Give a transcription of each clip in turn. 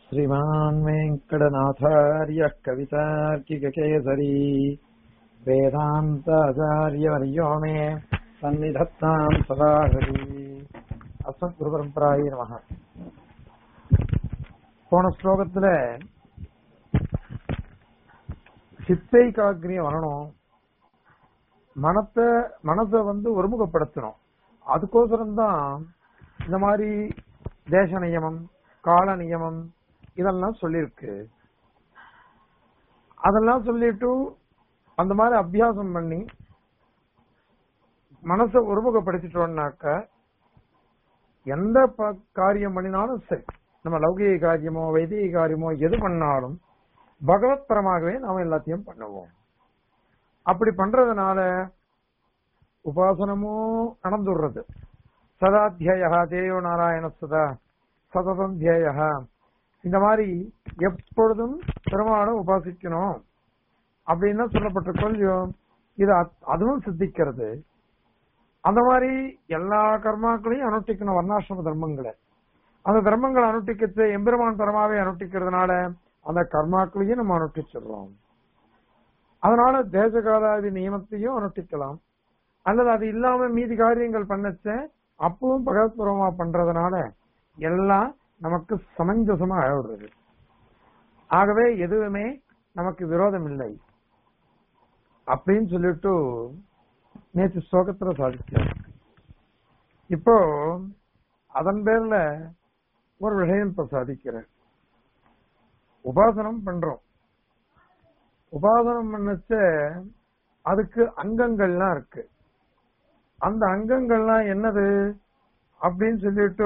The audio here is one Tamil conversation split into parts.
श्रीमान् वेङ्कटनाथार्यः कवितार्किककेसरी वेदान्ताचार्यवर्यो मे सन्निधत्ताम् सदा हरि அஸ்மத்குருபரம்பராய நமக போன ஸ்லோகத்துல சித்தை காக்கிரியம் வரணும் மனத்தை மனசை வந்து ஒருமுகப்படுத்தணும் அதுக்கோசரம் தான் இந்த மாதிரி தேச நியமம் கால நியமம் இதெல்லாம் சொல்லியிருக்கு அதெல்லாம் சொல்லிட்டு அந்த மாதிரி அபியாசம் பண்ணி மனசை ஒருமுகப்படுத்திட்டோம்னாக்க எந்த ப- காரியம் பண்ணினாலும் சரி நம்ம லௌகிக காரியமோ வைதிக காரியமோ எது பண்ணாலும் பகவத் பரமாகவே நாம எல்லாத்தையும் பண்ணுவோம் அப்படி பண்றதுனால உபாசனமும் நடந்துடுறது சதாத்தியா தேயோ நாராயண சதா சததம் தியேய இந்த மாதிரி எப்பொழுதும் பெருமாளை உபாசிக்கணும் அப்படின்னு சொல்லப்பட்டிருக்கோம் இல்லையோ இது அத்- அதுவும் சித்திக்கிறது அந்த மாதிரி எல்லா கர்மாக்களையும் அனுஷ்டிக்கணும் வர்ணாசிரம தர்மங்களை அந்த தர்மங்களை அனுஷ்டிக்கிறது எம்பெருமான் பரமாவே அனுஷ்டிக்கிறதுனால அந்த கர்மாக்களையும் நம்ம அனுஷ்டிச்சிடுறோம் அதனால தேசகாலாதி நியமத்தையும் அனுஷ்டிக்கலாம் அல்லது அது இல்லாம மீதி காரியங்கள் பண்ணச்ச அப்பவும் பகவத்பூர்வமா பண்றதுனால எல்லாம் நமக்கு சமஞ்சசமா ஆயிடுறது ஆகவே எதுவுமே நமக்கு விரோதம் இல்லை அப்படின்னு சொல்லிட்டு நேற்று ஸ்லோகத்துல சாதிச்சார் இப்போ அதன் பேர்ல ஒரு விஷயம் இப்ப சாதிக்கிறேன் உபாசனம் பண்றோம் உபாசனம் பண்ணச்ச அதுக்கு அங்கங்கள்லாம் இருக்கு அந்த அங்கங்கள்லாம் என்னது அப்படின்னு சொல்லிட்டு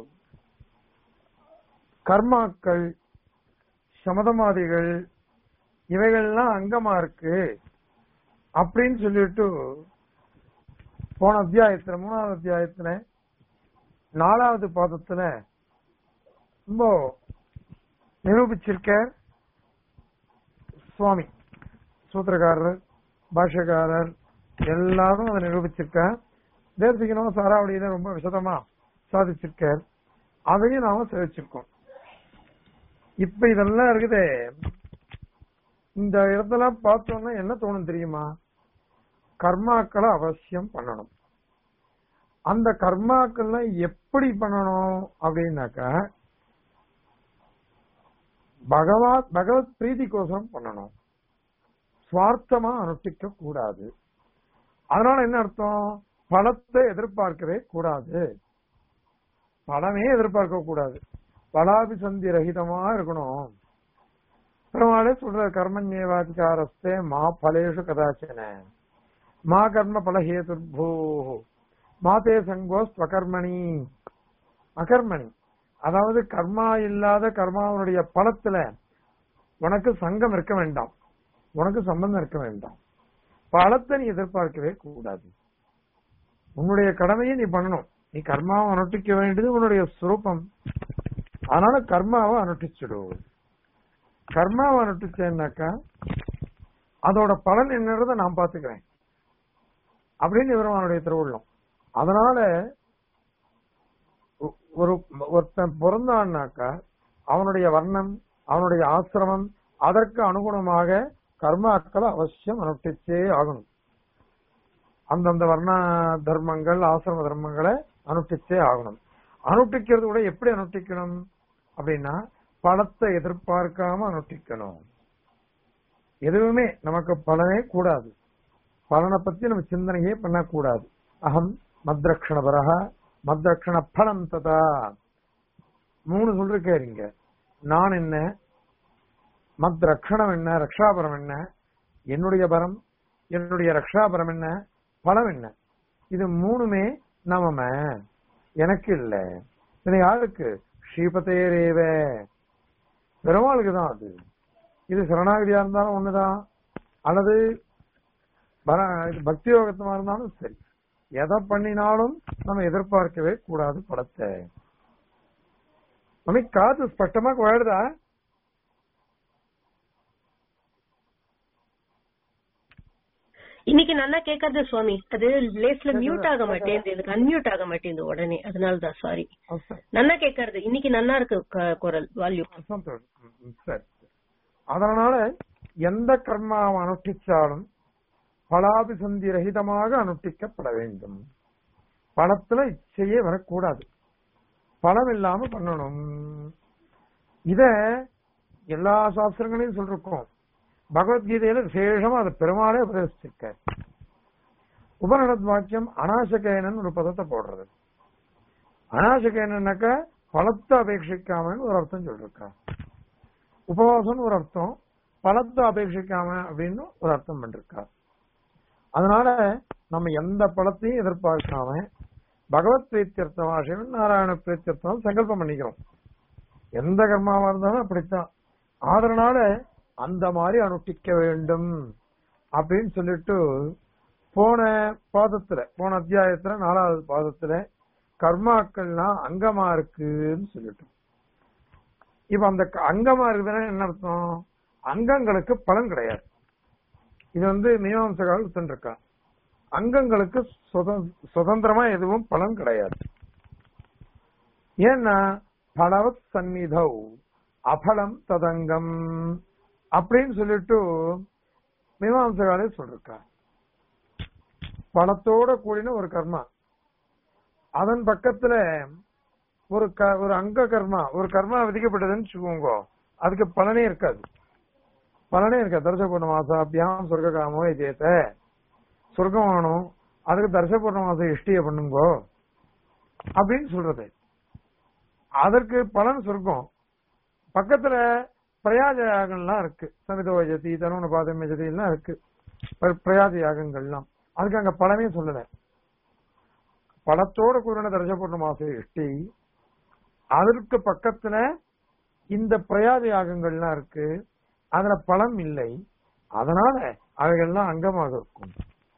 கர்மாக்கள் சமதமாதிகள் இவைகள்லாம் அங்கமா இருக்கு அப்படின்னு சொல்லிட்டு போன அத்தியாயத்துல மூணாவது அத்தியாயத்துல நாலாவது பாதத்துல ரொம்ப நிரூபிச்சிருக்க சுவாமி சூத்திரக்காரர் பாஷ்யக்காரர் எல்லாரும் அதை நிரூபிச்சிருக்க தேசிகனும் சாராவளியில ரொம்ப விசதமா சாதிச்சிருக்கார் அதையும் நாம சேவிச்சிருக்கோம் இப்ப இதெல்லாம் இருக்குதே இந்த இடத்துல பார்த்தோம்னா என்ன தோணும் தெரியுமா கர்மாக்களை அவசியம் பண்ணணும் அந்த கர்மாக்கள்ல எப்படி பண்ணணும் அப்படின்னாக்கா பகவத் பகவத் பிரீதிக்கோசரம் பண்ணணும் சுவார்த்தமா அனுஷ்டிக்க கூடாது அதனால என்ன அர்த்தம் பலத்தை எதிர்பார்க்கவே கூடாது பலமே எதிர்பார்க்க கூடாது பலாபிசந்தி ரகிதமா இருக்கணும் பெருமாளே சொல்ற கர்மண்யேவாதிகாரஸ்தே மா பலேஷு கதாச்சன மா கர்ம பலஹேதுர்பூ மாதே சங்கோ ஸ்வகர்மணி அகர்மணி அதாவது கர்மா இல்லாத கர்மாவுடைய பலத்துல உனக்கு சங்கம் இருக்க வேண்டாம் உனக்கு சம்பந்தம் இருக்க வேண்டாம் பலத்தை நீ எதிர்பார்க்கவே கூடாது உன்னுடைய கடமையை நீ பண்ணணும் நீ கர்மாவை அனுஷ்டிக்க வேண்டியது உன்னுடைய சுரூபம் அதனால கர்மாவை அனுஷ்டிச்சிடு கர்மாவை அனுஷ்டிச்சேன்னாக்கா அதோட பலன் என்னன்றதை நான் பாத்துக்கிறேன் அப்படின்னு இவருமானுடைய திருவுள்ளம் அதனால ஒ- ஒரு ஒருத்தன் பிறந்தான்னாக்கா அவனுடைய வர்ணம் அவனுடைய ஆசிரமம் அதற்கு அனுகுணமாக கர்மாக்களை அவசியம் அனுஷ்டிச்சே ஆகணும் அந்தந்த வர்ண தர்மங்கள் ஆசிரம தர்மங்களை அனுஷ்டிச்சே ஆகணும் அனுஷ்டிக்கிறது கூட எப்படி அனுஷ்டிக்கணும் அப்படின்னா பலத்தை எதிர்பார்க்காம அனுஷ்டிக்கணும் எதுவுமே நமக்கு பலனே கூடாது பலனை பத்தி நம்ம சிந்தனையே பண்ணக்கூடாது அகம் மத்ரக்ஷண பரக மத்ரக்ஷண பலம் ததா மூணு சொல்லிருக்கேருங்க நான் என்ன மத் ரக்ஷணம் என்ன ரக்ஷாபரம் என்ன என்னுடைய பரம் என்னுடைய ரக்ஷாபரம் என்ன பலம் என்ன இது மூணுமே நமம எனக்கு இல்ல இது யாருக்கு ஸ்ரீபதேரேவ பெருமாளுக்கு தான் அது இது சரணாகதியா இருந்தாலும் ஒண்ணுதான் அல்லது பர- இது பக்தி யோகத்தமா இருந்தாலும் சரி எதை பண்ணினாலும் நம்ம எதிர்பார்க்கவே கூடாது படத்தை மம்மி காது ஸ்பஷ்டமா கோயடுதா இன்னைக்கு நல்லா கேட்காது சுவாமி அது லேஸ்ல மியூட் ஆக மாட்டேங்குது எனக்கு அன்மியூட் ஆக மாட்டேங்குது உடனே அதனாலதான் சாரி அது சரி. நல்லா கேட்கறது இன்னைக்கு நல்லா இருக்கு க- குரல் வால்யூம் சந்தோஷம். ம், சரி அதனால எந்த கர்மாவை அனுஷ்டிச்சாலும் பலாபிசந்தி ரகிதமாக அனுஷ்டிக்கப்பட வேண்டும் பணத்துல இச்சையே வரக்கூடாது பணம் இல்லாம பண்ணணும் இத எல்லா சாஸ்திரங்களையும் சொல்லிருக்கோம் பகவத்கீதையில விசேஷமா அது பெருமாளே உபதேசிச்சிருக்க உபனிஷத் வாக்கியம் அனாசகேனன் ஒரு பதத்தை போடுறது அனாசகேனன்னாக்க பலத்தை அபேட்சிக்காமன்னு ஒரு அர்த்தம் சொல்லிருக்கா உபவாசம் ஒரு அர்த்தம் பலத்தை அபேட்சிக்காம அப்படின்னு ஒரு அர்த்தம் பண்ணிருக்கா அதனால நம்ம எந்த பலத்தையும் எதிர்பார்க்காம பகவத் பிரீத்தியர்த்தம் ஆசியம் நாராயண பிரீத்தியர்த்தம் சங்கல்பம் பண்ணிக்கிறோம் எந்த கர்மாவா இருந்தாலும் அப்படித்தான் அதனால அந்த மாதிரி அனுஷ்டிக்க வேண்டும் அப்படின்னு சொல்லிட்டு போன பாதத்துல போன அத்தியாயத்துல நாலாவது பாதத்துல கர்மாக்கள்லாம் அங்கமா இருக்குன்னு சொல்லிட்டோம் இப்ப அந்த க- அங்கமா இருக்குதுன்னா என்ன அர்த்தம் அங்கங்களுக்கு பலன் கிடையாது இது வந்து மீமாம்சகால் இருக்கா அங்கங்களுக்கு சுதந்- சுதந்திரமா எதுவும் பலன் கிடையாது ஏன்னா பலவத் சந்நிதௌ அபலம் ததங்கம் அப்படின்னு சொல்லிட்டு மீமாம்சகாலே சொல்லிருக்கா பலத்தோட கூடின ஒரு கர்மா அதன் பக்கத்துல ஒரு க ஒரு அங்க கர்மா ஒரு கர்மா விதிக்கப்பட்டதுன்னு வச்சுக்கோங்க அதுக்கு பலனே இருக்காது பலனே இருக்காது தர்ச பூர்ணமாசம் அபியாம் சொர்க்க காமோ இதேத்த சொர்க்கம் வேணும் அதுக்கு தர்ச பூர்ணமாசம் இஷ்டிய பண்ணுங்கோ அப்படின்னு சொல்றது அதற்கு பலன் சொர்க்கம் பக்கத்துல பிரயாஜ யாகங்கள்லாம் இருக்கு சமிதோ ஜதி தனுன பாதம் ஜதி எல்லாம் இருக்கு பிர- பிரயாஜ யாகங்கள்லாம் அதுக்கு அங்க பலனே சொல்லல பலத்தோட கூறின தர்சபூர்ண மாச இஷ்டி அதற்கு பக்கத்துல இந்த பிரயாத யாகங்கள்லாம் இருக்கு அதுல பலம் இல்லை அதனால அவைகள்லாம் அங்கமாக இருக்கும்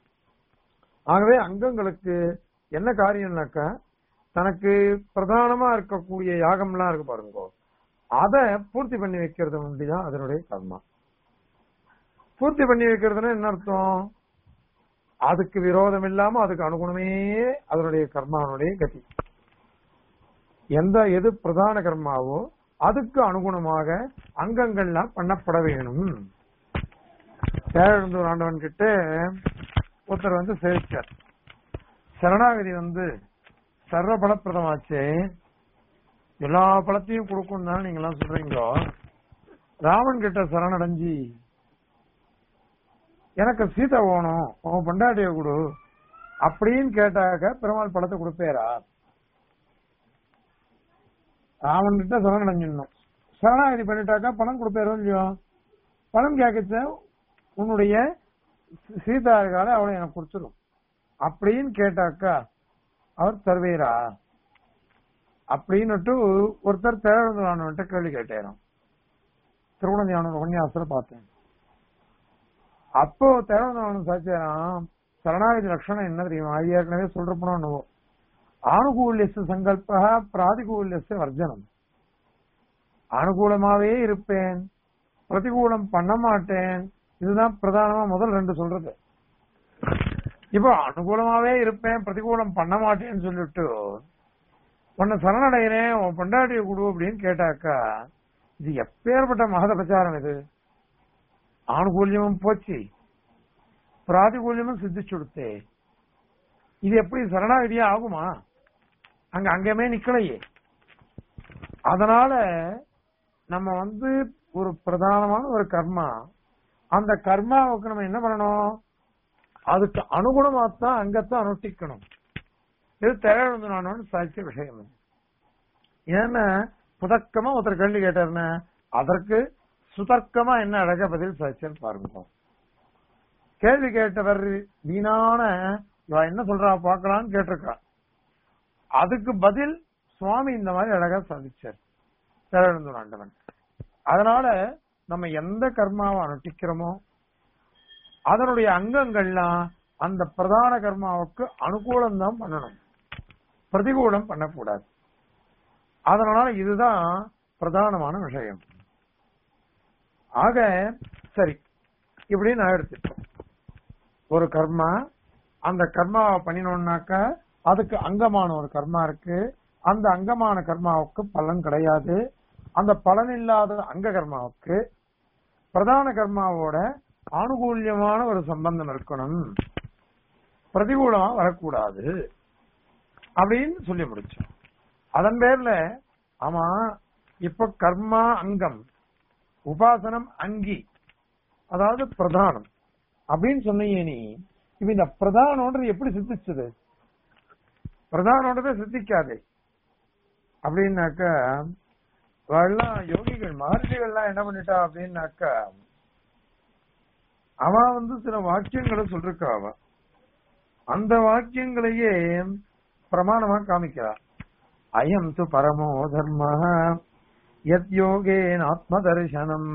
ஆகவே அங்கங்களுக்கு என்ன காரியம்னாக்கா தனக்கு பிரதானமா இருக்கக்கூடிய யாகம்லாம் இருக்கு பாருங்க அத பூர்த்தி பண்ணி வைக்கிறது முண்டிதான் அதனுடைய கர்மா பூர்த்தி பண்ணி வைக்கிறதுன்னா என்ன அர்த்தம் அதுக்கு விரோதம் இல்லாம அதுக்கு அனுகுணமே அதனுடைய கர்மாவனுடைய கதி எந்த எது பிரதான கர்மாவோ அதுக்கு அனுகுணமாக அங்கங்கள்லாம் பண்ணப்பட வேணும் தேழந்தூர் ஆண்டவன் கிட்ட ஒருத்தர் வந்து சேவிச்சார் சரணாகதி வந்து சர்வ பலப்பிரதமாச்சே எல்லா பழத்தையும் கொடுக்கும் தான் நீங்க எல்லாம் சொல்றீங்களோ ராவன் கிட்ட சரணடைஞ்சி எனக்கு சீதை வேணும் உன் பொண்டாட்டிய கொடு அப்படின்னு கேட்டாக்க பெருமாள் பழத்தை கொடுப்பேரா ராவன் கிட்ட சரணடைஞ்சிடணும் சரணாகதி பண்ணிட்டாக்கா பணம் கொடுப்பேரோ இல்லையோ பணம் கேட்கச்ச உன்னுடைய சீ- சீதா இருக்கால அவளை எனக்கு கொடுத்துரும் அப்படின்னு கேட்டாக்கா அவர் தருவீரா அப்படின்னுட்டு ஒருத்தர் தேவந்தானவன்ட்ட கேள்வி கேட்டேராம் திருவண்ணாமலை உபன்யாசத்துல பார்த்தேன் அப்போ தேவந்தானவன் சாச்சியாராம் சரணாகதி லட்சணம் என்ன தெரியுமா அது ஏற்கனவே சொல்றப்பனோ என்னவோ ஆணுகூல்யச சங்கல்ப பிராதிகூல்யச வர்ஜனம் அனுகூலமாவே இருப்பேன் பிரதிகூலம் பண்ண மாட்டேன் இதுதான் பிரதானமா முதல் ரெண்டு சொல்றது இப்போ அனுகூலமாவே இருப்பேன் பிரதிகூலம் பண்ண மாட்டேன்னு சொல்லிட்டு உன்னை சரணடைகிறேன் உன் பொண்டாட்டியை கொடு அப்படின்னு கேட்டாக்கா இது எப்பேற்பட்ட மகத பிரச்சாரம் இது ஆணுகூல்யமும் போச்சு பிராதிகூல்யமும் சித்திச்சு கொடுத்தே இது எப்படி சரணாகதியா ஆகுமா அங்க அங்கமே நிக்கலையே அதனால நம்ம வந்து ஒரு பிரதானமான ஒரு கர்மா அந்த கர்மாவுக்கு நம்ம என்ன பண்ணணும் அதுக்கு அனுகுணமா தான் அங்கத்தான் அனுஷ்டிக்கணும் இது தேவையான சாட்சிய விஷயம் ஏன்னா புதக்கமா ஒருத்தர் கேள்வி கேட்டாருன்னா அதற்கு சுதர்க்கமா என்ன அழகா பதில் சாட்சியம் பாருங்க கேள்வி கேட்டவர் வீணான இவ என்ன சொல்றா பார்க்கலாம்னு கேட்டிருக்கா அதுக்கு பதில் சுவாமி இந்த மாதிரி அழகா சாதிச்சார் தேவழந்தூர் ஆண்டவன் அதனால நம்ம எந்த கர்மாவை அனுஷ்டிக்கிறோமோ அதனுடைய அங்கங்கள்லாம் அந்த பிரதான கர்மாவுக்கு அனுகூலம் தான் பண்ணணும் பிரதிகூலம் பண்ணக்கூடாது அதனால இதுதான் பிரதானமான விஷயம் ஆக சரி இப்படி நான் எடுத்துட்டோம் ஒரு கர்மா அந்த கர்மாவை பண்ணினோம்னாக்கா அதுக்கு அங்கமான ஒரு கர்மா இருக்கு அந்த அங்கமான கர்மாவுக்கு பலன் கிடையாது அந்த பலன் இல்லாத அங்க கர்மாவுக்கு பிரதான கர்மாவோட ஆனுகூல்யமான ஒரு சம்பந்தம் இருக்கணும் பிரதிகூலமா வரக்கூடாது அப்படின்னு சொல்லி முடிச்சோம் அதன் பேர்ல ஆமா இப்ப கர்மா அங்கம் உபாசனம் அங்கி அதாவது பிரதானம் அப்படின்னு சொன்னீங்க நீ இப்ப இந்த பிரதானம்ன்றது எப்படி சித்திச்சது பிரதானம்ன்றதை சித்திக்காது அப்படின்னாக்கா எல்லாம் யோகிகள் மகர்ஷிகள்லாம் என்ன பண்ணிட்டா அப்படின்னாக்கா அவன் வந்து சில வாக்கியங்களை சொல்லிருக்கா அவ அந்த வாக்கியங்களையே பிரமாணமா காமிக்கிறா அயம் து பரமோ தர்ம யத் யோகேன் ஆத்ம தரிசனம்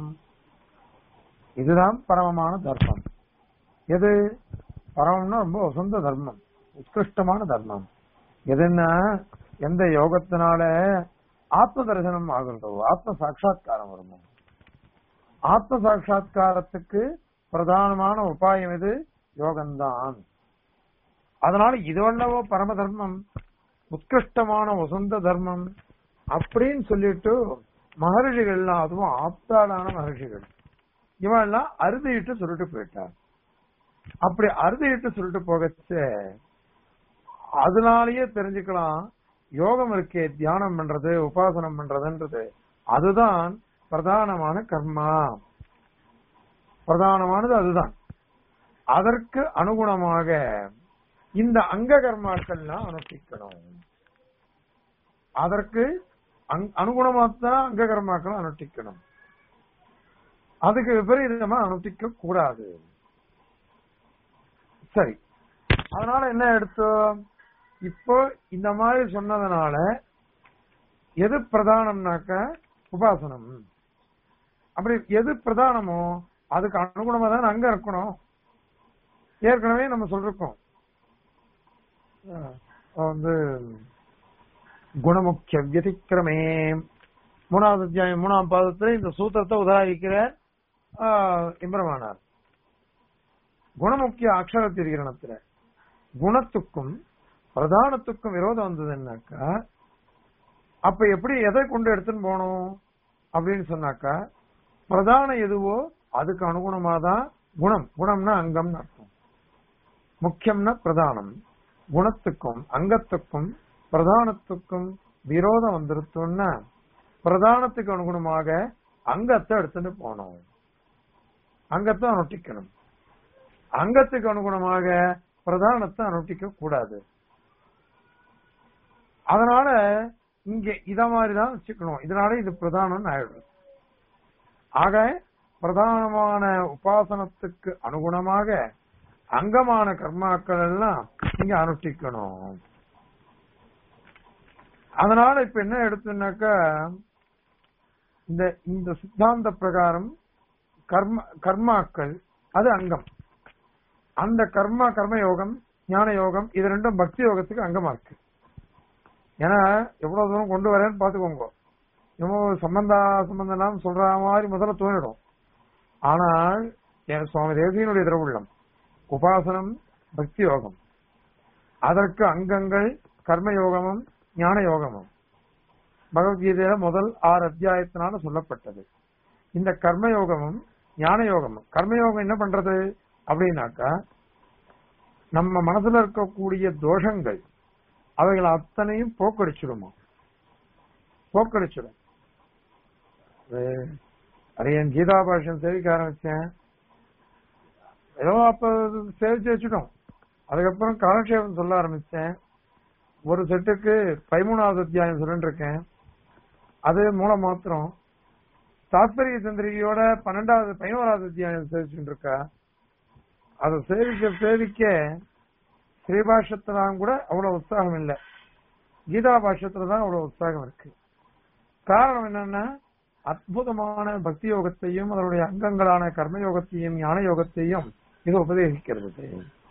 இதுதான் பரமமான தர்மம் எது பரமம்னா ரொம்ப உசந்த தர்மம் உத்கிருஷ்டமான தர்மம் எதுன்னா எந்த யோகத்தினால ஆத்ம தரிசனம் ஆகுறதோ ஆத்ம சாட்சா்காரம் வருமோ ஆத்ம சாட்சா்காரத்துக்கு பிரதானமான உபாயம் இது யோகம்தான் அதனால இதுவல்லவோ பரம தர்மம் உத்கிருஷ்டமான வசந்த தர்மம் அப்படின்னு சொல்லிட்டு மகர்ஷிகள்லாம் அதுவும் ஆப்தாளான மகர்ஷிகள் இவன் எல்லாம் அறுதிட்டு சொல்லிட்டு போயிட்டார் அப்படி அறுதிட்டு சொல்லிட்டு போகச்ச அதனாலயே தெரிஞ்சுக்கலாம் யோகம் இருக்கே தியானம் பண்றது உபாசனம் பண்றதுன்றது அதுதான் பிரதானமான கர்மா பிரதானமானது அதுதான் அதற்கு அனுகுணமாக இந்த அங்க கர்மாக்கள்லாம் அனுஷ்டிக்கணும் அதற்கு அனுகுணமாத்தான் அங்க கர்மாக்கள் அனுஷ்டிக்கணும் அதுக்கு விபரீதமா அனுஷ்டிக்க கூடாது சரி அதனால என்ன எடுத்தோம் இப்போ இந்த மாதிரி சொன்னதுனால எது பிரதானம்னாக்க உபாசனம் அப்படி எது பிரதானமோ அதுக்கு அனுகுணமா தான் அங்க இருக்கணும் ஏற்கனவே நம்ம சொல்லிருக்கோம் வந்து குணமுக்கிய வியதிக்கிரமே மூணாவது அத்தியாயம் மூணாம் பாதத்துல இந்த சூத்திரத்தை உதாரிக்கிற இம்பரமானார் குணமுக்கிய அக்ஷர திரிகரணத்துல குணத்துக்கும் பிரதானத்துக்கும் விரோதம் வந்ததுன்னாக்கா அப்ப எப்படி எதை கொண்டு எடுத்துன்னு போகணும் அப்படின்னு சொன்னாக்கா பிரதானம் எதுவோ அதுக்கு அனுகுணமா தான் குணம் குணம்னா அங்கம்னு அர்த்தம் முக்கியம்னா பிரதானம் குணத்துக்கும் அங்கத்துக்கும் பிரதானத்துக்கும் விரோதம் வந்துருத்தோம்னா பிரதானத்துக்கு அனுகுணமாக அங்கத்தை எடுத்துட்டு போனோம் அங்கத்தை அனுஷ்டிக்கணும் அங்கத்துக்கு அனுகுணமாக பிரதானத்தை அனுஷ்டிக்க கூடாது அதனால இங்க இத மாதிரிதான் வச்சுக்கணும் இதனால இது பிரதானம் ஆயிடும் ஆக பிரதானமான உபாசனத்துக்கு அனுகுணமாக அங்கமான கர்மாக்கள் எல்லாம் இங்க அனுஷ்டிக்கணும் அதனால இப்ப என்ன எடுத்துனாக்கா இந்த இந்த சித்தாந்த பிரகாரம் கர்ம கர்மாக்கள் அது அங்கம் அந்த கர்மா கர்ம யோகம் ஞான யோகம் இது ரெண்டும் பக்தி யோகத்துக்கு அங்கமா இருக்கு ஏன்னா எவ்வளவு தூரம் கொண்டு வரேன்னு பாத்துக்கோங்க இவங்க சம்பந்தா சம்பந்தம் சொல்ற மாதிரி முதல்ல தோணிடும் ஆனால் என் சுவாமி தேசியனுடைய திருவுள்ளம் உபாசனம் பக்தி யோகம் அதற்கு அங்கங்கள் கர்ம யோகமும் ஞான யோகமும் பகவத்கீதையில முதல் ஆறு அத்தியாயத்தினால சொல்லப்பட்டது இந்த கர்ம யோகமும் ஞான யோகமும் கர்மயோகம் என்ன பண்றது அப்படின்னாக்கா நம்ம மனசுல இருக்கக்கூடிய தோஷங்கள் அவைகள் அத்தனையும் போக்கடிச்சிடுமா போக்கடிச்சிடும் அது என் கீதா பாஷன் சேவிக்க ஆரம்பிச்சேன் ஏதோ அப்ப சேவிச்சு வச்சுட்டோம் அதுக்கப்புறம் காலக்ஷேபம் சொல்ல ஆரம்பிச்சேன் ஒரு செட்டுக்கு பதிமூணாவது அத்தியாயம் சொல்லிட்டு இருக்கேன் அது மூலம் மாத்திரம் தாத்பரிய சந்திரிகையோட பன்னெண்டாவது பதினோராவது அத்தியாயம் சேவிச்சுட்டு இருக்கா அதை சேவிக்க சேவிக்க ஸ்ரீபாஷத்துலாம் கூட அவ்வளவு உற்சாகம் இல்லை கீதா பாஷத்துல தான் அவ்வளவு உற்சாகம் இருக்கு காரணம் என்னன்னா அற்புதமான பக்தி யோகத்தையும் அதனுடைய அங்கங்களான கர்மயோகத்தையும் ஞான யோகத்தையும் இது உபதேசிக்கிறது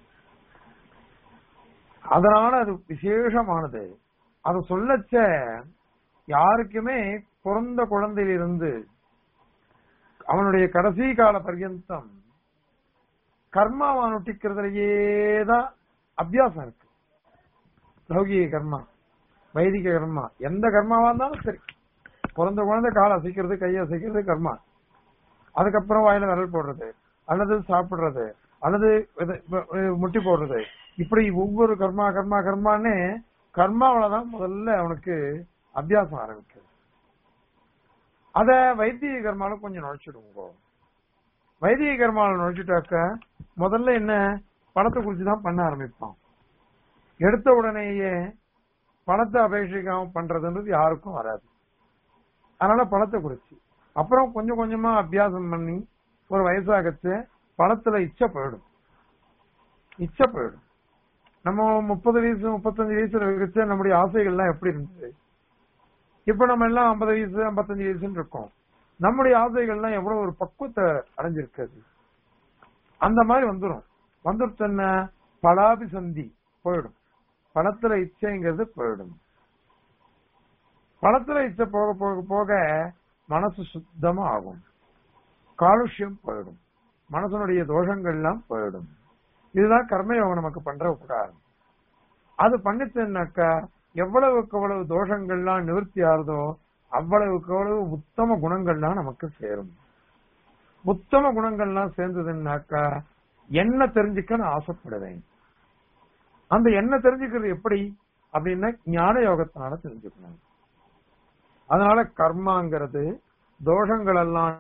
அதனால அது விசேஷமானது அது சொல்லச்ச யாருக்குமே பிறந்த குழந்தையிலிருந்து அவனுடைய கடைசி கால பர்யந்தம் கர்மாவை அனுஷ்டிக்கிறதுலயே தான் அபியாசம் இருக்கு லௌகிக கர்மா வைதிக கர்மா எந்த கர்மாவா இருந்தாலும் சரி பிறந்த குழந்தை காலை அசைக்கிறது கையை அசைக்கிறது கர்மா அதுக்கப்புறம் வாயில விரல் போடுறது அல்லது சாப்பிடுறது அல்லது இது- இது முட்டி போடுறது இப்படி ஒவ்வொரு கர்மா கர்மா கர்மான்னு கர்மாவிலதான் முதல்ல அவனுக்கு அபியாசம் ஆரம்பிக்குது அத வைத்திய கர்மால கொஞ்சம் நுழைச்சிடுங்க வைதிக கர்மாவில் நுழைச்சிட்டாக்க முதல்ல என்ன பணத்தை குறிச்சு தான் பண்ண ஆரம்பிப்பான் எடுத்த உடனேயே பணத்தை அபேட்சிக்காம பண்றதுன்றது யாருக்கும் வராது அதனால பணத்தை குறிச்சு அப்புறம் கொஞ்சம் கொஞ்சமா அபியாசம் பண்ணி ஒரு வயசாகச்சு பணத்துல இச்சை போயிடும் இச்சை போயிடும் நம்ம முப்பது வயசு முப்பத்தஞ்சு வயசுல வச்சு நம்முடைய ஆசைகள்லாம் எப்படி இருந்தது இப்ப நம்ம எல்லாம் ஐம்பது வயசு ஐம்பத்தஞ்சு வயசுன்னு இருக்கோம் நம்முடைய ஆசைகள்லாம் எவ்வளவு ஒரு பக்குவத்தை அடைஞ்சிருக்காது அந்த மாதிரி வந்துரும் வந்துருச்சுன்னா பலாபிசந்தி போயிடும் பணத்துல இச்சைங்கிறது போயிடும் பணத்துல இச்சை போக போக போக மனசு சுத்தமா ஆகும் காலுஷ்யம் போயிடும் மனசனுடைய தோஷங்கள் எல்லாம் போயிடும் இதுதான் கர்மயோகம் நமக்கு பண்ற உபகாரம் அது பண்ணிச்சுன்னாக்கா எவ்வளவுக்கு எவ்வளவு தோஷங்கள்லாம் நிவர்த்தி ஆகுதோ அவ்வளவுக்கு அவ்வளவு உத்தம குணங்கள்லாம் நமக்கு சேரும் உத்தம குணங்கள்லாம் சேர்ந்ததுன்னாக்கா என்ன தெரிஞ்சுக்க நான் ஆசைப்படுவேன் அந்த என்ன தெரிஞ்சுக்கிறது எப்படி அப்படின்னா ஞான யோகத்தினால தெரிஞ்சுக்கணும் அதனால கர்மாங்கிறது தோஷங்கள் எல்லாம்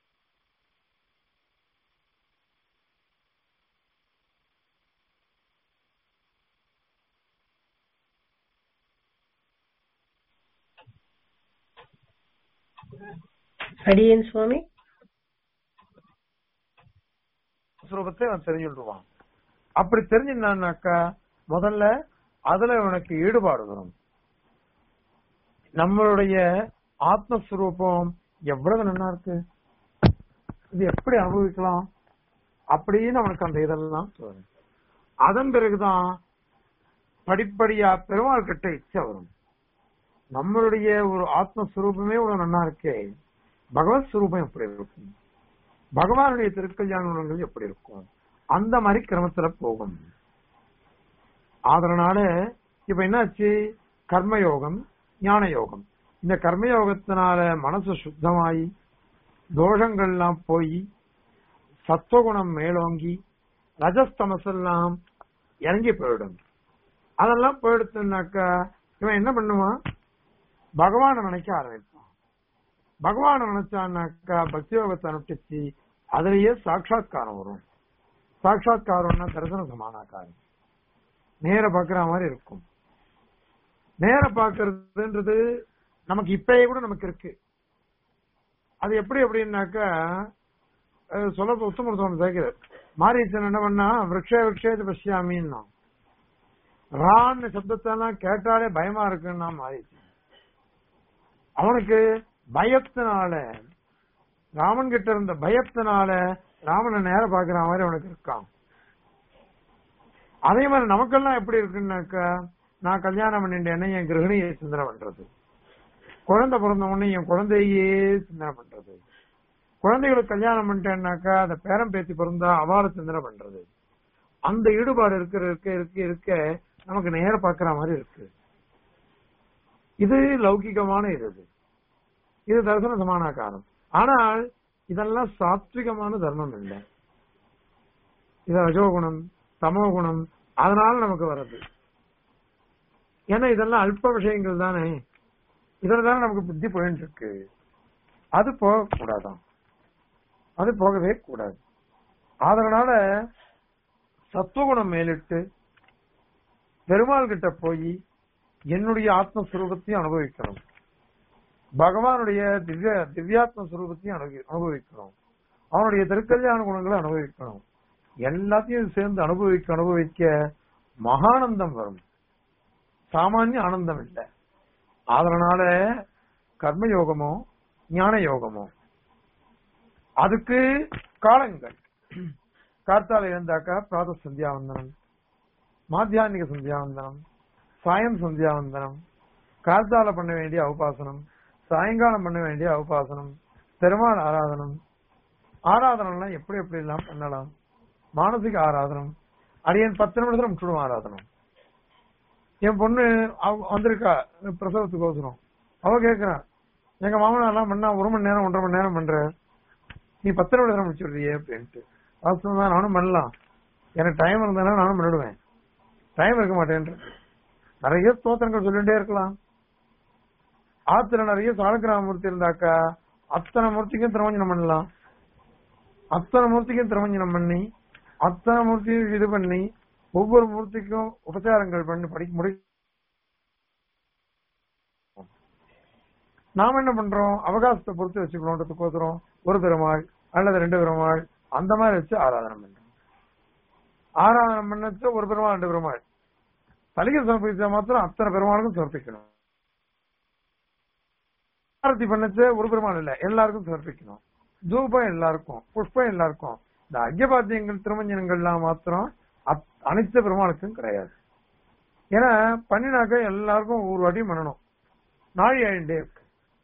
அடியேன் சுவாமி சுரூபத்தை அவன் தெரிஞ்சுடுவான் அப்படி தெரிஞ்சிருந்தான்னாக்கா முதல்ல அதுல உனக்கு ஈடுபாடு வரும் நம்மளுடைய ஆத்மஸ்வரூபம் எவ்வளவு நல்லா இருக்கு இது எப்படி அனுபவிக்கலாம் அப்படின்னு அவனுக்கு அந்த இதெல்லாம் தோணும் அதன் பிறகுதான் படிப்படியா பெருமாள் கிட்ட இச்சை வரும் நம்மளுடைய ஒரு ஆத்மஸ்வரூபமே இவ்வளவு நல்லா இருக்கே பகவத் ஸ்வரூபம் எப்படி இருக்கும் பகவானுடைய திருக்கல்யாண குணங்கள் எப்படி இருக்கும் அந்த மாதிரி கிரமத்துல போகும் அதனால இப்ப என்னாச்சு கர்மயோகம் ஞான யோகம் இந்த கர்மயோகத்தினால மனசு சுத்தமாயி தோஷங்கள்லாம் போய் சத்துவகுணம் மேலோங்கி ரஜஸ்தமஸ் எல்லாம் இறங்கி போயிடும் அதெல்லாம் போயிடுச்சுனாக்கா இவன் என்ன பண்ணுவான் பகவானை நினைக்க ஆரம்பிப்பான் பகவானை நினைச்சான்னாக்கா பக்தி யோகத்தை அனுஷ்டிச்சு அதுலயே சாட்சாத்காரம் வரும் சாட்சாத்காரம்னா தரிசன சமானாக்காரம் நேர பாக்குற மாதிரி இருக்கும் நேர பாக்குறதுன்றது நமக்கு இப்பயே கூட நமக்கு இருக்கு அது எப்படி அப்படின்னாக்கா அஹ் சொல்ல உத்தம சுவாமி சேர்க்கிறார் மாரீசன் என்ன பண்ணா விரக்ஷ விரக்ஷேது பசியாமின்னா ரான்னு சப்தத்தெல்லாம் கேட்டாலே பயமா இருக்குன்னா மாரீசன் அவனுக்கு பயத்தினால ராமன் கிட்ட இருந்த பயத்தினால ராமனை நேர பாக்குற மாதிரி அவனுக்கு இருக்கான் அதே மாதிரி நமக்கெல்லாம் எப்படி இருக்குன்னாக்கா நான் கல்யாணம் பண்ணிட்டேன்னா என் கிரகணியை சிந்தனை பண்றது குழந்தை பிறந்த உடனே என் குழந்தையே சிந்தனை பண்றது குழந்தைகளுக்கு கல்யாணம் பண்ணிட்டேன்னாக்கா அந்த பேரம் பேத்தி பிறந்தா அவாறு சிந்தனை பண்றது அந்த ஈடுபாடு இருக்கிற இருக்க இருக்க இருக்க நமக்கு நேர பாக்குற மாதிரி இருக்கு இது லௌகிகமான இது இது. இது தரிசன சமானாகாரம் ஆனால் இதெல்லாம் சாத்விகமான தர்மம் இல்லை இது ரஜோகுணம் தமோகுணம் அதனால நமக்கு வருது ஏன்னா இதெல்லாம் அல்ப விஷயங்கள் தானே இதுல தானே நமக்கு புத்தி போயிட்டு இருக்கு அது போக கூடாதான் அது போகவே கூடாது அதனால சத்துவகுணம் மேலிட்டு பெருமாள் கிட்ட போய் என்னுடைய ஆத்மஸ்வரூபத்தையும் அனுபவிக்கணும் பகவானுடைய திவ்ய திவ்யாத்ம சுரூபத்தையும் அனுபவி- அனுபவிக்கணும் அவனுடைய திருக்கல்யாண குணங்களை அனுபவிக்கணும் எல்லாத்தையும் சேர்ந்து அனுபவிக்க அனுபவிக்க மகானந்தம் வரும் சாமானிய ஆனந்தம் இல்லை அதனால கர்மயோகமோ ஞான யோகமோ அதுக்கு காலங்கள் கார்த்தால இருந்தாக்கா பிராத சந்தியாவந்தனம் மாத்தியானிக சந்தியாவந்தனம் சாயம் சந்தியாவந்தனம் கார்த்தால பண்ண வேண்டிய உபாசனம் சாயங்காலம் பண்ண வேண்டிய உபாசனம் பெருமாள் ஆராதனம் ஆராதனைலாம் எப்படி எப்படி எல்லாம் பண்ணலாம் மானசிக ஆராதனம் அடியன் பத்து நிமிடத்துல முடிச்சுடுவோம் ஆராதனம் என் பொண்ணு அவ- வந்திருக்கா பிரசவத்துக்கு அவசரம் அவ கேக்குறா எங்க மாமனார் எல்லாம் பண்ணா ஒரு மணி நேரம் ஒன்றரை மணி நேரம் பண்ற நீ பத்து நிமிடத்துல முடிச்சுடுறியே அப்படின்ட்டு வாஸ்தவம் தான் நானும் பண்ணலாம் எனக்கு டைம் இருந்ததுன்னா நானும் பண்ணிடுவேன் டைம் இருக்க மாட்டேன்ற நிறைய ஸ்தோத்திரங்கள் சொல்லிட்டே இருக்கலாம் ஆத்துல நிறைய சாலக்கிராம மூர்த்தி இருந்தாக்கா அத்தனை மூர்த்திக்கும் திருமஞ்சனம் பண்ணலாம் அத்தனை மூர்த்திக்கும் திருமஞ்சனம் பண்ணி அத்தனை மூர்த்தியும் இது பண்ணி ஒவ்வொரு மூர்த்திக்கும் உபச்சாரங்கள் பண்ணி படிக்க முடி நாம என்ன பண்றோம் அவகாசத்தை பொறுத்து வச்சுக்கணுன்றதுக்கோசரம் ஒரு பெருமாள் அல்லது ரெண்டு பெருமாள் அந்த மாதிரி வச்சு ஆராதனை பண்றோம் ஆராதனை பண்ணச்சு ஒரு பெருமாள் ரெண்டு பெருமாள் தலிகை சமர்ப்பிச்சா மாத்திரம் அத்தனை பெருமாளுக்கும் சமர்ப்பிக்கணும் ஆரத்தி பண்ணச்சு ஒரு பெருமாள் இல்ல எல்லாருக்கும் சமர்ப்பிக்கணும் தூபம் எல்லாருக்கும் புஷ்பம் எல்லாருக்கும் இந்த அஜ்யபாத்தியங்கள் திருமஞ்சனங்கள்லாம் மாத்திரம் அத்- அனைத்து பெருமாளுக்கும் கிடையாது ஏன்னா பண்ணினாக்க எல்லாருக்கும் ஒரு வாட்டி பண்ணணும் நாழி ஆயிண்டே இருக்கு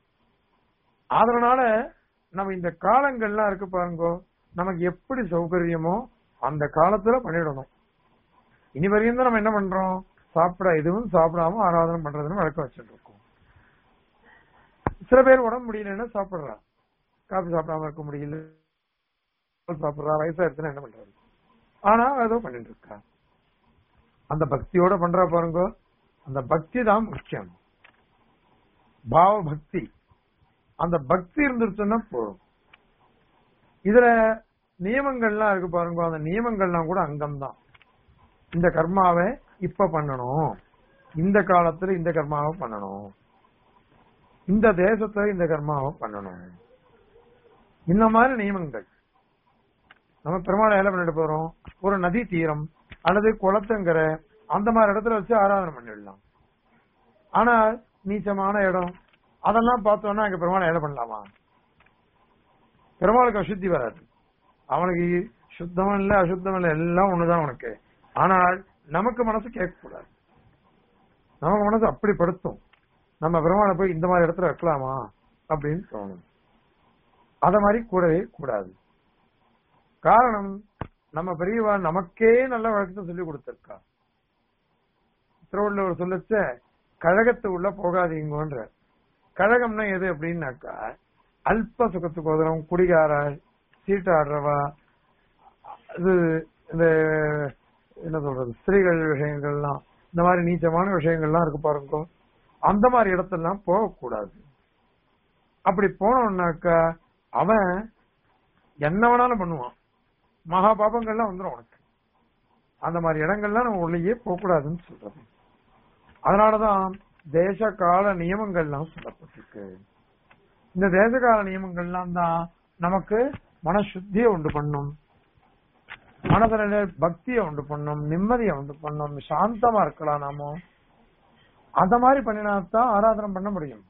அதனால நம்ம இந்த காலங்கள்லாம் இருக்கு பாருங்க நமக்கு எப்படி சௌகரியமோ அந்த காலத்துல பண்ணிடணும் இனி வரையும் தான் நம்ம என்ன பண்றோம் சாப்பிட எதுவும் சாப்பிடாம ஆராதனை பண்றதுன்னு வழக்கம் வச்சுட்டு இருக்கோம் சில பேர் உடம்பு முடியலன்னா சாப்பிடுறா காபி சாப்பிடாம இருக்க முடியல பால் சாப்பிடுறா வயசாயிருச்சுன்னா என்ன பண்றது ஆனா ஏதோ பண்ணிட்டு இருக்கா அந்த பக்தியோட பண்றா பாருங்க அந்த பக்தி தான் முக்கியம் பாவ பக்தி அந்த பக்தி இருந்துருச்சுன்னா போதும் இதுல நியமங்கள்லாம் இருக்கு பாருங்க அந்த நியமங்கள்லாம் கூட அங்கம் தான் இந்த கர்மாவை இப்ப பண்ணணும் இந்த காலத்துல இந்த கர்மாவை பண்ணணும் இந்த தேசத்துல இந்த கர்மாவை பண்ணணும் இந்த மாதிரி நியமங்கள் நம்ம பெருமாளை என்ன பண்ணிட்டு போறோம் ஒரு நதி தீரம் அல்லது குளத்துங்கிற அந்த மாதிரி இடத்துல வச்சு ஆராதனை பண்ணிடலாம் ஆனா நீச்சமான இடம் அதெல்லாம் பார்த்தோம்னா அங்க பெருமாளை என்ன பண்ணலாமா பெருமாளுக்கு அசுத்தி வராது அவனுக்கு சுத்தம் இல்ல அசுத்தம் இல்ல எல்லாம் ஒண்ணுதான் உனக்கு ஆனால் நமக்கு மனசு கேட்க கூடாது நமக்கு மனசு அப்படி படுத்தும் நம்ம பெருமாளை போய் இந்த மாதிரி இடத்துல வைக்கலாமா அப்படின்னு தோணும் அத மாதிரி கூடவே கூடாது காரணம் நம்ம பெரியவா நமக்கே நல்ல வழக்கத்தை சொல்லி கொடுத்திருக்கா திருவள்ளுவர் சொல்லச்ச கழகத்து உள்ள போகாதீங்கன்ற கழகம்னா எது அப்படின்னாக்கா அல்ப சுகத்துக்கு உதவும் குடிகாரர் சீட்டாடுறவா இது இந்த என்ன சொல்றது ஸ்திரீகள் விஷயங்கள்லாம் இந்த மாதிரி நீச்சமான விஷயங்கள்லாம் இருக்கு பாருங்க அந்த மாதிரி இடத்தெல்லாம் போகக்கூடாது அப்படி போனோம்னாக்கா அவன் என்ன வேணாலும் பண்ணுவான் மகா பாபங்கள்லாம் வந்துடும் உனக்கு அந்த மாதிரி இடங்கள்லாம் நம்ம உள்ளேயே போகக்கூடாதுன்னு சொல்றது அதனாலதான் தேச கால நியமங்கள்லாம் சொல்லப்பட்டிருக்கு இந்த தேச கால நியமங்கள்லாம் தான் நமக்கு மனசுத்தியை உண்டு பண்ணும் மனதில பக்தியை உண்டு பண்ணும் நிம்மதியை உண்டு பண்ணும் சாந்தமா இருக்கலாம் நாம அந்த மாதிரி பண்ணினாத்தான் ஆராதனை பண்ண முடியும்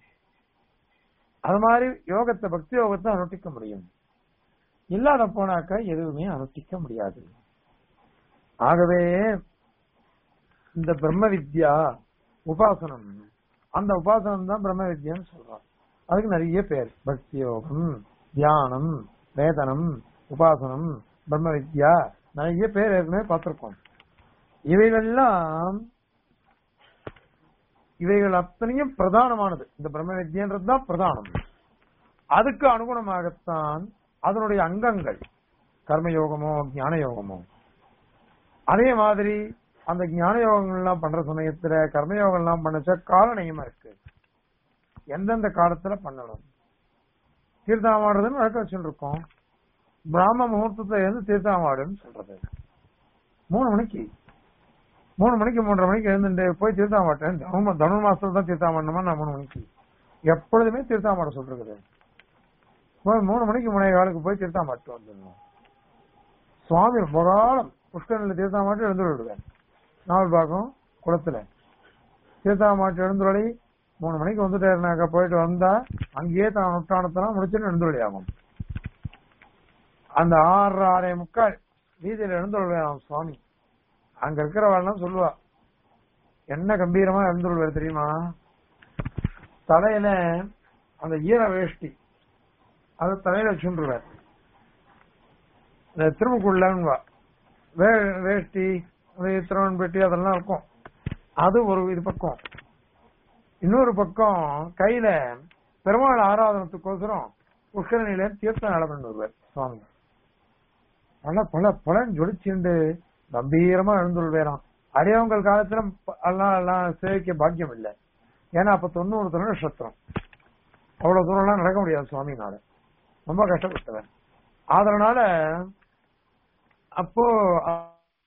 அது மாதிரி யோகத்தை பக்தி யோகத்தை அனுஷ்டிக்க முடியும் இல்லாத போனாக்க எதுவுமே அனுஷ்டிக்க முடியாது ஆகவே இந்த பிரம்ம வித்யா உபாசனம் அந்த உபாசனம் தான் பிரம்ம வித்யான்னு சொல்றோம் அதுக்கு நிறைய பேர் பக்தி யோகம் தியானம் வேதனம் உபாசனம் பிரம்ம வித்யா நிறைய பேர் ஏற்கனவே பார்த்திருக்கோம் இவைகள்லாம் இவைகள் அத்தனையும் பிரதானமானது இந்த பிரம்ம வித்யன்றது தான் பிரதானம் அதுக்கு அனுகுணமாகத்தான் அதனுடைய அங்கங்கள் கர்மயோகமோ ஞான யோகமோ அதே மாதிரி அந்த ஞான யோகங்கள்லாம் பண்ற சமயத்துல கர்மயோகம்லாம் பண்ணச்ச கால நியமம் இருக்கு எந்தெந்த காலத்துல பண்ணணும் தீர்த்தாமாடுறதுன்னு வழக்க வச்சுட்டு இருக்கோம் பிராம முகூர்த்தத்துல இருந்து தீர்த்தாமாடுன்னு சொல்றது மூணு மணிக்கு மூணு மணிக்கு மூன்றரை மணிக்கு எழுந்துட்டு போய் தீர்த்தாமாட்டேன் தனு தனு மாசத்துல தான் தீர்த்தாமாடணுமா நான் மூணு மணிக்கு எப்பொழுதுமே தீர்த்தாமாட சொல்றது போய் மூணு மணிக்கு முனைய காலுக்கு போய் தீர்த்தாமாட்டு வந்துடணும் சுவாமி ரொம்ப காலம் புஷ்கரில் தீர்த்தாமாட்டு எழுந்து விடுவேன் நாவல் பாக்கம் குளத்துல தீர்த்தாமாட்டு எழுந்துருளி மூணு மணிக்கு வந்துட்டாருனாக்கா போயிட்டு வந்தா அங்கேயே தான் நுட்டானத்தெல்லாம் முடிச்சுட்டு எழுந்துருளி ஆகும் அந்த ஆறு ஆறே முக்கால் வீதியில எழுந்துருவேன் சுவாமி அங்க இருக்கிறவாள்லாம் சொல்லுவா என்ன கம்பீரமா எழுந்துருவார் தெரியுமா தலையில அந்த ஈர வேஷ்டி அது தலையில வச்சுருவார் இந்த திருமுக்குள்ளவா வே வேஷ்டி அது திருவன் பெட்டி அதெல்லாம் இருக்கும் அது ஒரு இது பக்கம் இன்னொரு பக்கம் கையில பெருமாள் ஆராதனத்துக்கோசரம் புஷ்கரணியில தீர்த்தம் நடந்து வருவார் சுவாமி பல பல பலன் ஜொலிச்சுண்டு கம்பீரமா எழுந்துள்வேறாம் அடியவங்கள் காலத்துல ப- எல்லாம் எல்லாம் சேவிக்க பாக்கியம் இல்லை ஏன்னா அப்ப தொண்ணூறு தொண்ணூறு நட்சத்திரம் அவ்வளவு தூரம் எல்லாம் நடக்க முடியாது சுவாமினால ரொம்ப கஷ்டப்பட்டவன் அதனால அப்போ அ-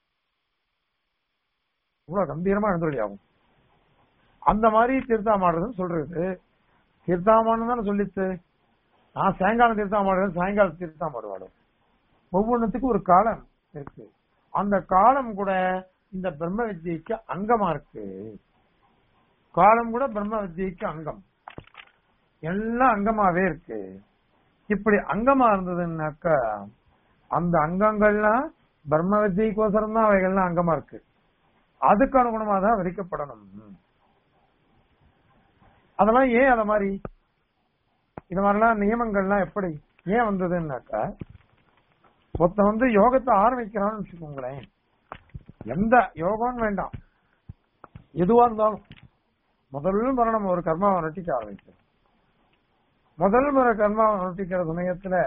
இவ்வளவு கம்பீரமா எழுந்துள்ளி ஆகும் அந்த மாதிரி தீர்த்தாமாடுறதுன்னு சொல்றது தீர்த்தாமான்னு தானே சொல்லிச்சு நான் சாயங்காலம் தீர்த்தாமாடுறேன் சாயங்காலம் தீர்த்தாமாடுவாடும் ஒவ்வொன்றுத்துக்கும் ஒரு காலம் இருக்கு அந்த காலம் கூட இந்த பிரம்ம வித்யைக்கு அங்கமா இருக்கு காலம் கூட பிரம்ம வித்யைக்கு அங்கம் எல்லாம் அங்கமாவே இருக்கு இப்படி அங்கமா இருந்ததுன்னாக்கா அந்த அங்கங்கள்லாம் பிரம்ம வித்யைக்கோசரம் தான் அவைகள்லாம் அங்கமா இருக்கு அதுக்கு அனுகுணமா தான் விதிக்கப்படணும் அதெல்லாம் ஏன் அத மாதிரி இது மாதிரிலாம் நியமங்கள்லாம் எப்படி ஏன் வந்ததுன்னாக்கா ஒருத்தன் வந்து யோகத்தை ஆரம்பிக்கிறான்னு வச்சுக்கோங்களேன் எந்த யோகம்னு வேண்டாம் எதுவா இருந்தாலும் முதல் முறை நம்ம ஒரு கர்மாவை நட்டிக்க ஆரம்பிக்கிறோம் முதல் முறை கர்மாவை நட்டிக்கிற சமயத்துல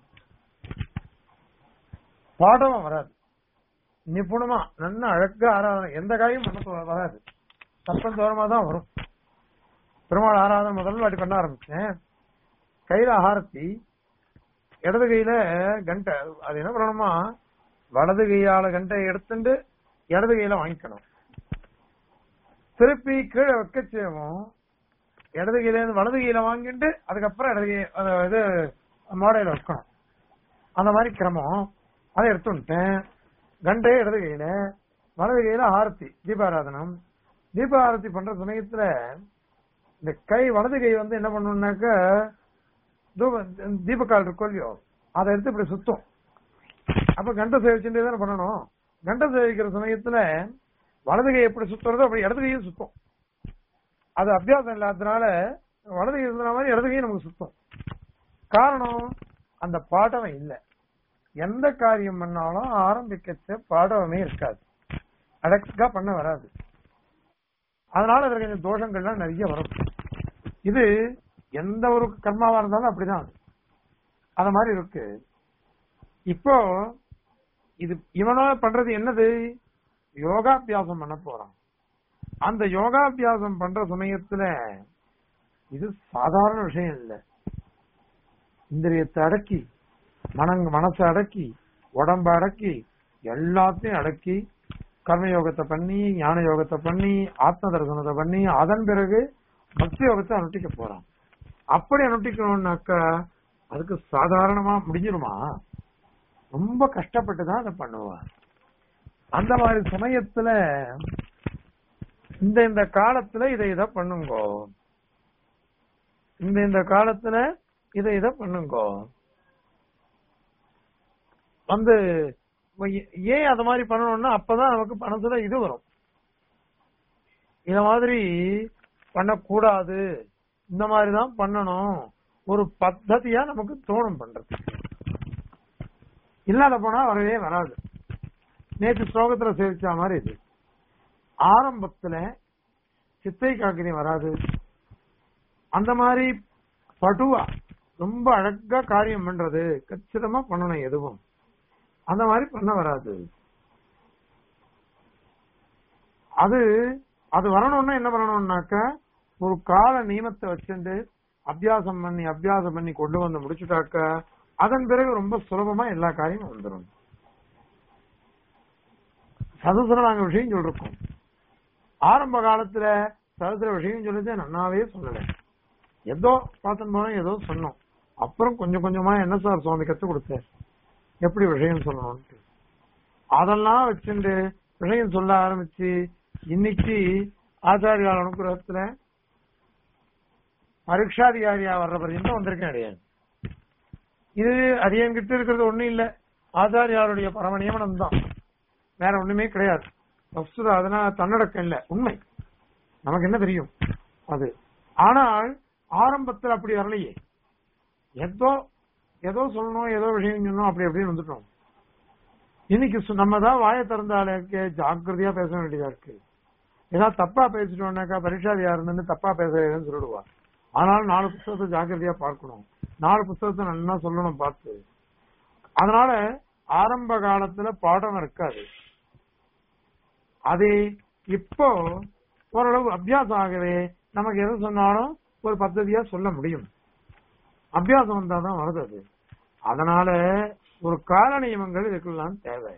பாடமும் வராது நிபுணமா நல்ல அழகா ஆராதனை எந்த காயும் பண்ண வராது சத்தம் தோரமா தான் வரும் பெருமாள் ஆராதனை முதல் வாட்டி பண்ண ஆரம்பிச்சேன் கையில ஆரத்தி இடது கையில கண்டை அது என்ன பண்ணணுமா வலது கையால கண்டை எடுத்துட்டு இடது கையில வாங்கிக்கணும் திருப்பி கீழே வைக்க செய்வோம் இடது கையில இருந்து வலது கையில வாங்கிட்டு அதுக்கப்புறம் இடது கை அது இது மாடையில வைக்கணும் அந்த மாதிரி கிரமம் அதை எடுத்துட்டேன் கண்டே இடது கையில வலது கையில ஆரத்தி தீபாராதனம் தீபாரத்தி பண்ற சமயத்துல இந்த கை வலது கை வந்து என்ன பண்ணணும்னாக்க தூப தீபக்கால் இருக்கும் இல்லையோ அதை எடுத்து இப்படி சுத்தும் அப்ப கண்ட சேவிச்சுட்டே தானே பண்ணணும் கண்ட சேவிக்கிற சமயத்துல வலது கை எப்படி சுத்துறதோ அப்படி இடது கையும் சுத்தும் அது அபியாசம் இல்லாததுனால வலது கை சுத்துற மாதிரி இடது கையும் நமக்கு சுத்தும் காரணம் அந்த பாடவம் இல்ல எந்த காரியம் பண்ணாலும் ஆரம்பிக்கச்ச பாடவமே இருக்காது அடக்கா பண்ண வராது அதனால அதுல கொஞ்சம் தோஷங்கள்லாம் நிறைய வரும் இது எந்த ஒரு கர்மாவா இருந்தாலும் அப்படிதான் அத மாதிரி இருக்கு இப்போ இது இவனா பண்றது என்னது யோகாபியாசம் பண்ண போறான் அந்த யோகாபியாசம் பண்ற சமயத்துல இது சாதாரண விஷயம் இல்ல இந்திரியத்தை அடக்கி மனங் மனசை அடக்கி உடம்ப அடக்கி எல்லாத்தையும் அடக்கி கர்மயோகத்தை பண்ணி ஞான யோகத்தை பண்ணி ஆத்ம தரிசனத்தை பண்ணி அதன் பிறகு பக்தி யோகத்தை அனுஷ்டிக்க போறான் அப்படி அனுஷ்டிக்கணும்னாக்கா அதுக்கு சாதாரணமா முடிஞ்சிருமா ரொம்ப கஷ்டப்பட்டு தான் அதை பண்ணுவான் அந்த மாதிரி சமயத்துல இந்த இந்த காலத்துல இதை இதை பண்ணுங்கோ இந்த இந்த காலத்துல இதை இதை பண்ணுங்கோ வந்து ஏன் அத மாதிரி பண்ணணும்னா அப்பதான் நமக்கு மனசுல இது வரும் இந்த மாதிரி பண்ணக்கூடாது இந்த மாதிரி தான் பண்ணணும் ஒரு பத்ததியா நமக்கு தோணும் பண்றது இல்லாத போனா வரவே வராது நேற்று ஸ்லோகத்துல சேவிச்ச மாதிரி இது ஆரம்பத்துல சித்தை காக்கினி வராது அந்த மாதிரி படுவா ரொம்ப அழகா காரியம் பண்றது கச்சிதமா பண்ணணும் எதுவும் அந்த மாதிரி பண்ண வராது அது அது வரணும்னா என்ன பண்ணணும்னாக்க ஒரு கால நியமத்தை வச்சுட்டு அபியாசம் பண்ணி அபியாசம் பண்ணி கொண்டு வந்து முடிச்சுட்டாக்க அதன் பிறகு ரொம்ப சுலபமா எல்லா காரியமும் வந்துடும் சதுசர நாங்க விஷயம் சொல்லிருக்கோம் ஆரம்ப காலத்துல சதுசர விஷயம் சொல்லிட்டு நன்னாவே சொல்லல ஏதோ பார்த்துட்டு போனோம் ஏதோ சொன்னோம் அப்புறம் கொஞ்சம் கொஞ்சமா என்ன சார் சுவாமி கத்து கொடுத்தார் எப்படி விஷயம் சொல்லணும்ட்டு அதெல்லாம் வச்சுட்டு விஷயம் சொல்ல ஆரம்பிச்சு இன்னைக்கு ஆச்சாரியால் அனுகிரகத்துல பரீட்சாதிகாரியா வர்ற பர்யந்தம் வந்திருக்கேன் கிடையாது இது அரியன் கிட்ட இருக்கிறது ஒண்ணும் இல்ல ஆச்சாரியாருடைய பரம நியமனம் தான் வேற ஒண்ணுமே கிடையாது வஸ்துதா அதனால தன்னடக்கம் இல்ல உண்மை நமக்கு என்ன தெரியும் அது ஆனால் ஆரம்பத்தில் அப்படி வரலையே ஏதோ ஏதோ சொல்லணும் ஏதோ விஷயம் சொல்லணும் அப்படி அப்படின்னு வந்துட்டோம் இன்னைக்கு சு- நம்ம தான் வாயை திறந்தாலே ஜாக்கிரதையா பேச வேண்டியதா இருக்கு ஏதாவது தப்பா பேசிட்டோம்னாக்கா பரீட்சாதியா இருந்து தப்பா பேசுறேன்னு சொல்லிடுவா ஆனாலும் நாலு புத்தகத்தை ஜாக்கிரதையா பார்க்கணும் நாலு புத்தகத்தை நல்லா சொல்லணும் பார்த்து அதனால ஆரம்ப காலத்துல பாடம் இருக்காது அது இப்போ ஓரளவு அபியாசம் ஆகவே நமக்கு எது சொன்னாலும் ஒரு பദ്ധதியா சொல்ல முடியும் அபியாசம் வந்தாதான் வருது அது அதனால ஒரு கால நியமங்கள் இதுக்கெல்லாம் தேவை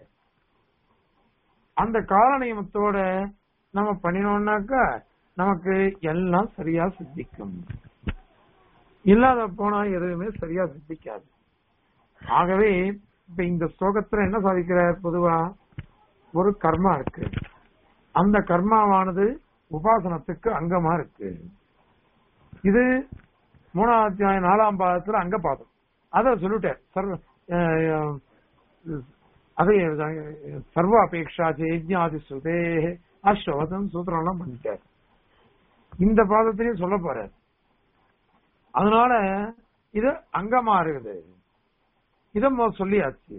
அந்த கால நியமத்தோட நம்ம பண்ணினோம்னாக்கா நமக்கு எல்லாம் சரியா சித்திக்கும் இல்லாத போனா எதுவுமே சரியா சித்திக்காது ஆகவே இப்ப இந்த ஸ்லோகத்துல என்ன சாதிக்கிறார் பொதுவா ஒரு கர்மா இருக்கு அந்த கர்மாவானது உபாசனத்துக்கு அங்கமா இருக்கு இது மூணாவது அத்தியாயம் நாலாம் பாதத்துல அங்க பார்த்தோம் அத சொல்லிட்டேன் சர்வ அஹ், அதே சர்வ அபேக்ஷா யஜ்ஞாதி சுதே அஸ்வதம் சூத்திரம் எல்லாம் பண்ணிட்டார் இந்த பாதத்திலையும் சொல்ல போறார் அதனால இது அங்கமா இருக்குது இத மொத சொல்லியாச்சு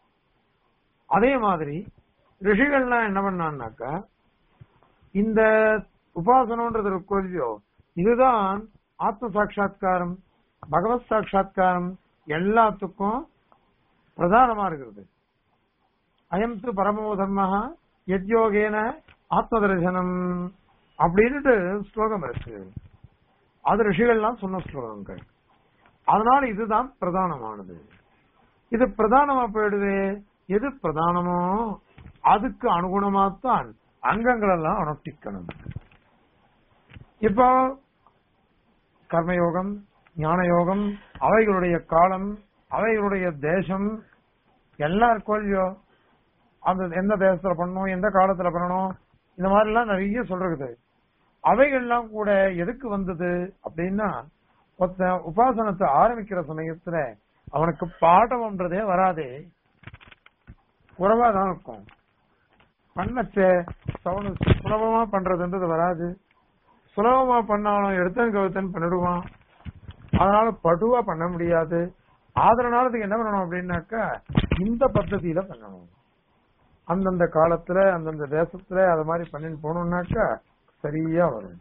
அதே மாதிரி ரிஷிகள்லாம் என்ன பண்ணான்னாக்கா இந்த உபாசனம்ன்றது இருக்கோ இல்லையோ இதுதான் ஆத்ம சாட்சா்காரம் பகவத் சாட்சா்காரம் எல்லாத்துக்கும் பிரதானமா இருக்கிறது அயம் து பரமோ தர்மஹா யத்யோகேன ஆத்ம தரிசனம் அப்படின்னுட்டு ஸ்லோகம் இருக்கு அது ரிஷிகள்லாம் சொன்ன ஸ்லோகங்கள் அதனால இதுதான் பிரதானமானது இது பிரதானமா போயிடுது எது பிரதானமோ அதுக்கு அனுகுணமாத்தான் அங்கங்கள் எல்லாம் அனுஷ்டிக்கணும் இப்போ கர்மயோகம் ஞான யோகம் அவைகளுடைய காலம் அவைகளுடைய தேசம் எல்லாம் இருக்கோ இல்லையோ அந்த எந்த தேசத்துல பண்ணணும் எந்த காலத்துல பண்ணணும் இந்த மாதிரி எல்லாம் நிறைய சொல்றது அவைகள்லாம் கூட எதுக்கு வந்தது அப்படின்னா ஒருத்தன் உபாசனத்தை ஆரம்பிக்கிற சமயத்துல அவனுக்கு பாடம்ன்றதே வராதே குறைவா தான் இருக்கும் பண்ணச்சே சவனு சுலபமா பண்றதுன்றது வராது சுலபமா பண்ணாலும் எடுத்தன் கவுத்தன் பண்ணிடுவான் அதனால படுவா பண்ண முடியாது அதனால அதுக்கு என்ன பண்ணணும் அப்படின்னாக்கா இந்த பద్ధதியில பண்ணணும் அந்தந்த காலத்துல அந்தந்த தேசத்துல அது மாதிரி பண்ணிட்டு போனோம்னாக்கா சரியா வரும்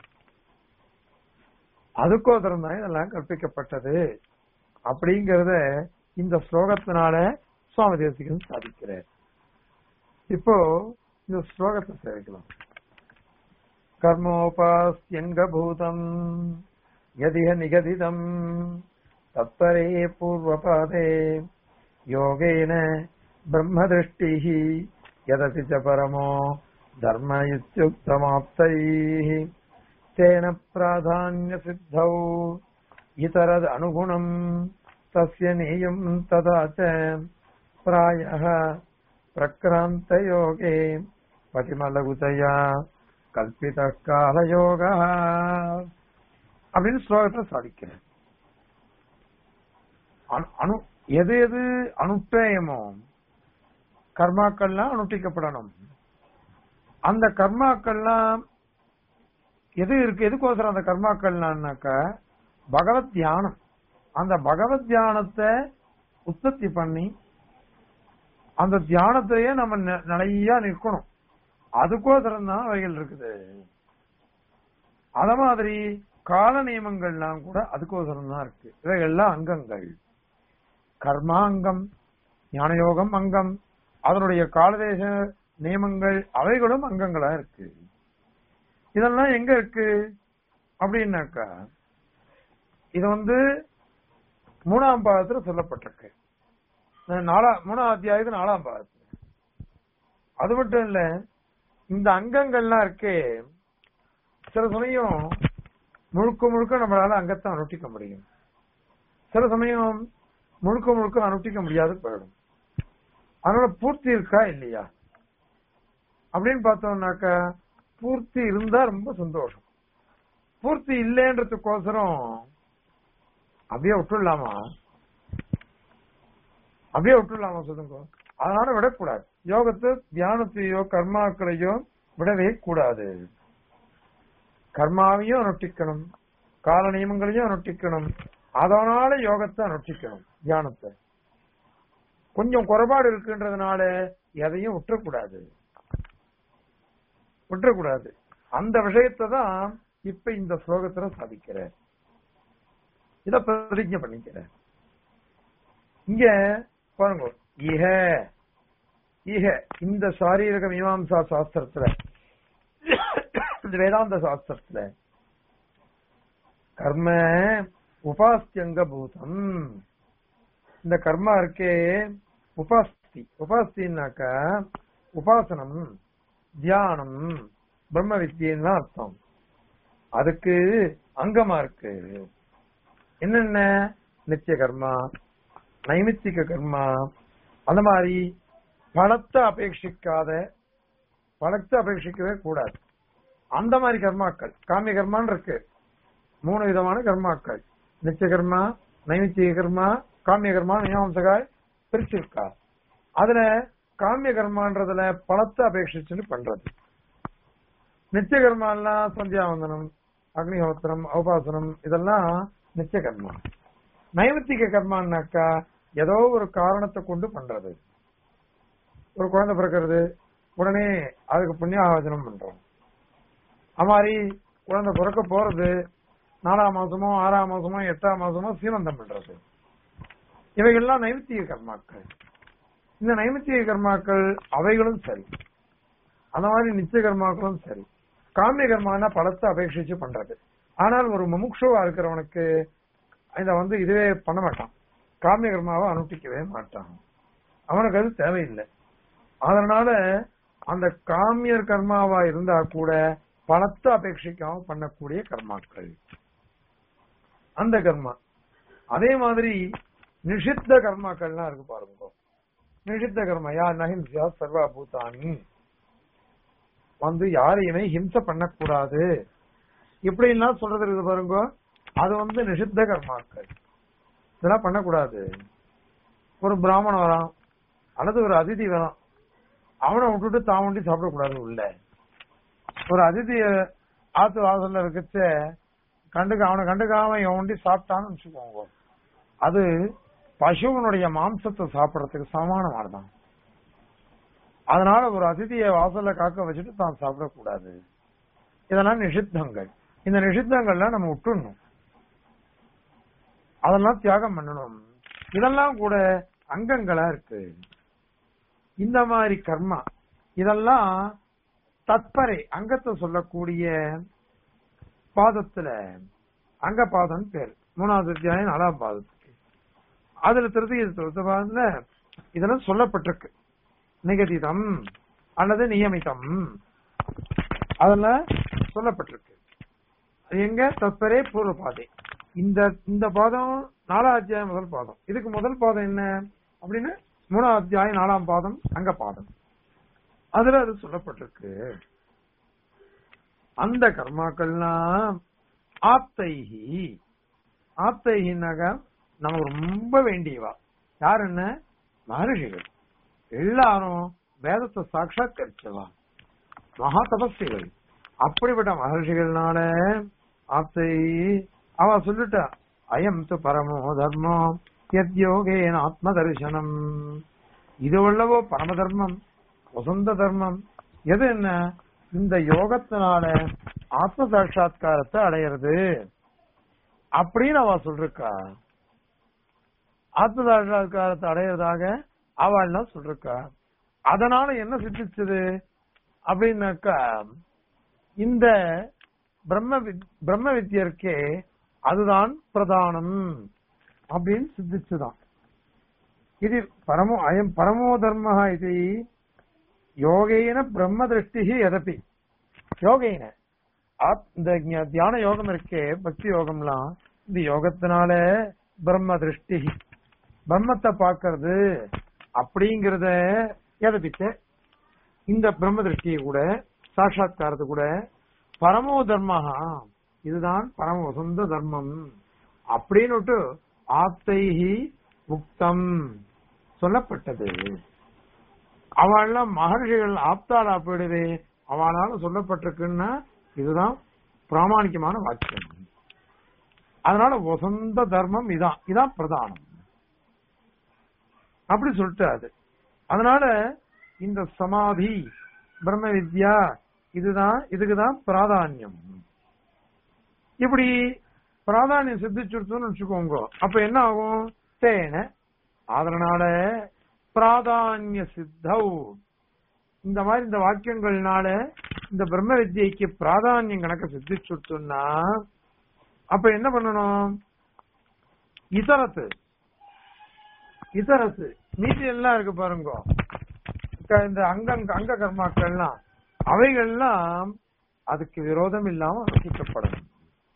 அதுக்கோசரம் தான் இதெல்லாம் கற்பிக்கப்பட்டது அப்படிங்கறத இந்த ஸ்லோகத்தினால சுவாமி தேசிகன் சாதிக்கிறார் இப்போ இந்த ஸ்லோகத்தை சேவிக்கலாம் கர்மோபாஸ்யங்க பூதம் யதிஹ நிகதிதம் தத்பரே பூர்வபாதே யோகேன பிரம்மதிருஷ்டிः यदति च परमो धर्म इत्युक्तमाप्तैः तेन प्राधान्यसिद्धौ इतरद् अनुगुणम् तस्य नेयम् तथा च प्रायः प्रक्रान्तयोगे पतिमलघुतया கல்பித காலயோக அப்படின்னு ஸ்லோகத்தை சாதிக்கிறேன் அனு- அனு எது எது அனுஷ்டேயமோ கர்மாக்கள்லாம் அனுஷ்டிக்கப்படணும் அந்த கர்மாக்கள்லாம் எது இருக்கு எதுக்கோசரம் அந்த கர்மாக்கள்னாக்கா பகவத் தியானம் அந்த பகவத் தியானத்தை உற்பத்தி பண்ணி அந்த தியானத்திலேயே நம்ம நி- நிலையா நிற்கணும் அதுக்கோசரம் தான் அவைகள் இருக்குது அத மாதிரி கால நியமங்கள்லாம் கூட அதுக்கோசரம் தான் இருக்கு இவைகள்லாம் அங்கங்கள் கர்மாங்கம் ஞானயோகம் அங்கம் அதனுடைய காலதேச நியமங்கள் அவைகளும் அங்கங்களா இருக்கு இதெல்லாம் எங்க இருக்கு அப்படின்னாக்கா இது வந்து மூணாம் பாகத்துல சொல்லப்பட்டிருக்கு அஹ் நாலா மூணாம் அத்தியாயத்து நாலாம் பாகத்துல அது மட்டும் இல்ல இந்த அங்கங்கள்லாம் இருக்கே சில சமயம் முழுக்க முழுக்க நம்மளால அங்கத்தை அனுஷ்டிக்க முடியும் சில சமயம் முழுக்க முழுக்க அனுஷ்டிக்க முடியாது போயிடும் அதனால பூர்த்தி இருக்கா இல்லையா அப்படின்னு பார்த்தோம்னாக்கா பூர்த்தி இருந்தா ரொம்ப சந்தோஷம் பூர்த்தி இல்லைன்றதுக்கோசரம் அப்படியே விட்டுடலாமா அப்படியே விட்டுடலாமா சொல்லுங்க அதனால விடக்கூடாது யோகத்தை தியானத்தையோ கர்மாக்களையோ விடவே கூடாது கர்மாவையும் அனுஷ்டிக்கணும் கால நியமங்களையும் அனுஷ்டிக்கணும் அதனால யோகத்தை அனுஷ்டிக்கணும் தியானத்தை கொஞ்சம் குறைபாடு இருக்குன்றதுனால எதையும் விட்டுறக்கூடாது விட்டுறக்கூடாது அந்த விஷயத்தை தான் இப்ப இந்த ஸ்லோகத்துல சாதிக்கிற இத பிரதிஜை பண்ணிக்கிற இங்க பாருங்க இஹ இஹ இந்த சாரீரக மீமாம்சா சாஸ்திரத்துல இந்த வேதாந்த சாஸ்திரத்துல கர்ம உபாஸ்தியங்க பூதம் இந்த கர்மா இருக்கே உபாஸ்தி உபாஸ்தின்னாக்கா உபாசனம் தியானம் பிரம்ம வித்தியன்னு தான் அர்த்தம் அதுக்கு அங்கமா இருக்கு என்னென்ன நித்திய கர்மா நைமித்திக கர்மா அந்த மாதிரி பணத்தை அபேட்சிக்காத பணத்தை அபேட்சிக்கவே கூடாது அந்த மாதிரி கர்மாக்கள் காமிய கர்மான்னு இருக்கு மூணு விதமான கர்மாக்கள் நித்திய கர்மா நைமித்திக கர்மா காமிய கர்மா மீமாம்சகாய் பிரிச்சிருக்கா அதுல காமிய கர்மான்றதுல பணத்தை அபேட்சிச்சுன்னு பண்றது நித்திய கர்மாலாம் சந்தியாவந்தனம் அக்னிஹோத்திரம் உபாசனம் இதெல்லாம் நித்திய கர்மா நைமித்திக கர்மான்னாக்கா ஏதோ ஒரு காரணத்தை கொண்டு பண்றது ஒரு குழந்தை பிறக்கிறது உடனே அதுக்கு புண்ணியாவச்சனம் பண்றோம் அது மாதிரி குழந்தை பிறக்க போறது நாலாம் மாசமோ ஆறாம் மாசமோ எட்டாம் மாசமோ சீமந்தம் பண்றது இவைகள்லாம் நைமித்திக கர்மாக்கள் இந்த நைமித்திக கர்மாக்கள் அவைகளும் சரி அந்த மாதிரி நித்திய கர்மாக்களும் சரி காமிய கர்மானா பலத்தை அபேட்சிச்சு பண்றது ஆனால் ஒரு முமுட்சுவா இருக்கிறவனுக்கு இத வந்து இதுவே பண்ண மாட்டான் காமிய கர்மாவை அனுஷ்டிக்கவே மாட்டான் அவனுக்கு அது தேவையில்லை அதனால அந்த காமியர் கர்மாவா இருந்தா கூட பணத்தை அபேட்சிக்காம பண்ணக்கூடிய கர்மாக்கள் அந்த கர்மா அதே மாதிரி நிஷித்த கர்மாக்கள்லாம் இருக்கு பாருங்க நிஷித்த கர்மா யா நஹிம்சியா சர்வா பூதானி வந்து யாரையுமே ஹிம்சை பண்ணக்கூடாது இப்படிலாம் சொல்றது இருக்குது பாருங்க அது வந்து நிஷித்த கர்மாக்கள் இதெல்லாம் பண்ணக்கூடாது ஒரு பிராமணன் வரான் அல்லது ஒரு அதிதி வரான் அவனை விட்டுட்டு தான் ஒண்டி சாப்பிடக்கூடாது உள்ள ஒரு அதிதி ஆத்து வாசல்ல இருக்கச்ச கண்டுக்க அவனை கண்டுக்காம இவன் ஒண்டி சாப்பிட்டான்னு வச்சுக்கோங்க அது பசுவனுடைய மாம்சத்தை சாப்பிடறதுக்கு சமானமானதான் அதனால ஒரு அதிதியை வாசல்ல காக்க வச்சுட்டு தான் சாப்பிடக்கூடாது இதெல்லாம் நிஷித்தங்கள் இந்த நிஷித்தங்கள்லாம் நம்ம விட்டுடணும் அதெல்லாம் தியாகம் பண்ணணும் இதெல்லாம் கூட அங்கங்களா இருக்கு இந்த மாதிரி கர்மா இதெல்லாம் தத்பரை அங்கத்தை சொல்லக்கூடிய பாதத்துல அங்க பாதம் பேர் மூணாவது அத்தியாயம் நாலாம் பாதத்துக்கு அதுல திருத்தி பாதத்துல இதெல்லாம் சொல்லப்பட்டிருக்கு நிகதிதம் அல்லது நியமிதம் அதெல்லாம் சொல்லப்பட்டிருக்கு அது எங்க தத்பரே பூர்வ பாதை இந்த இந்த பாதம் நாலாம் அத்தியாயம் முதல் பாதம் இதுக்கு முதல் பாதம் என்ன அப்படின்னு மூணாம் அத்தியாயம் நாலாம் பாதம் அங்க பாதம் அதுல அது சொல்லப்பட்டிருக்கு அந்த கர்மாக்கள்லாம் ஆப்தைஹி ஆப்தைஹின்னாக நமக்கு ரொம்ப வேண்டியவா யார் என்ன மகர்ஷிகள் எல்லாரும் வேதத்தை சாட்சாத்கரிச்சவா மகா தபஸ்விகள் அப்படிப்பட்ட மகர்ஷிகள்னால ஆப்தை அவ சொல்லிட்டா அயம் து பரமோ தர்மம் எத் யோகேன ஆத்ம தரிசனம் இது உள்ளவோ பரம தர்மம் வசந்த தர்மம் எது என்ன இந்த யோகத்தினால ஆத்ம சாட்சா்காரத்தை அடையிறது அப்படின்னு அவ சொல்றா ஆத்ம சாட்சா்காரத்தை அடையிறதாக அவள்லாம் சொல்றா அதனால என்ன சித்திச்சது அப்படின்னாக்கா இந்த பிரம்ம வித்- பிரம்ம வித்தியர்க்கே அதுதான் பிரதானம் அப்படின்னு சித்திச்சுதான் இது பரமோ அயம் பரமோ தர்ம இது யோகேன பிரம்ம திருஷ்டி எதப்பி யோகேன ஆத்- இந்த ஞ- தியான யோகம் இருக்கே பக்தி யோகம்லாம் இந்த யோகத்தினால பிரம்ம திருஷ்டி பிரம்மத்தை பார்க்கறது அப்படிங்கறத எதப்பிச்சு இந்த பிரம்ம திருஷ்டியை கூட சாட்சாத்காரத்தை கூட பரமோ தர்மஹா இதுதான் பரம வசந்த தர்மம் அப்படின்னு ஆப்தைஹி முக்தம் சொல்லப்பட்டது அவள்லாம் மகர்ஷிகள் ஆப்தாளா போயிடுவே அவளால சொல்லப்பட்டிருக்குன்னா இதுதான் பிராமணிகமான வாக்கியம் அதனால வசந்த தர்மம் இதான் இதான் பிரதானம் அப்படி சொல்லிட்டாரு அதனால இந்த சமாதி பிரம்ம வித்யா இதுதான் இதுக்குதான் பிராதானியம் இப்படி பிராதானியம் சித்திச்சுடுத்தோம்னு வச்சுக்கோங்க அப்ப என்ன ஆகும் தேன அதனால பிராதானிய சித்தௌ இந்த மாதிரி இந்த வாக்கியங்கள்னால இந்த பிரம்ம வித்யைக்கு பிராதானியம் கணக்க சித்திச்சுடுத்தோம்னா அப்ப என்ன பண்ணணும் இதரத்து இதரத்து மீதி எல்லாம் இருக்கு பாருங்க க- இந்த அங்க அங்க கர்மாக்கள்லாம் அவைகள்லாம் அதுக்கு விரோதம் இல்லாம ரசிக்கப்படணும்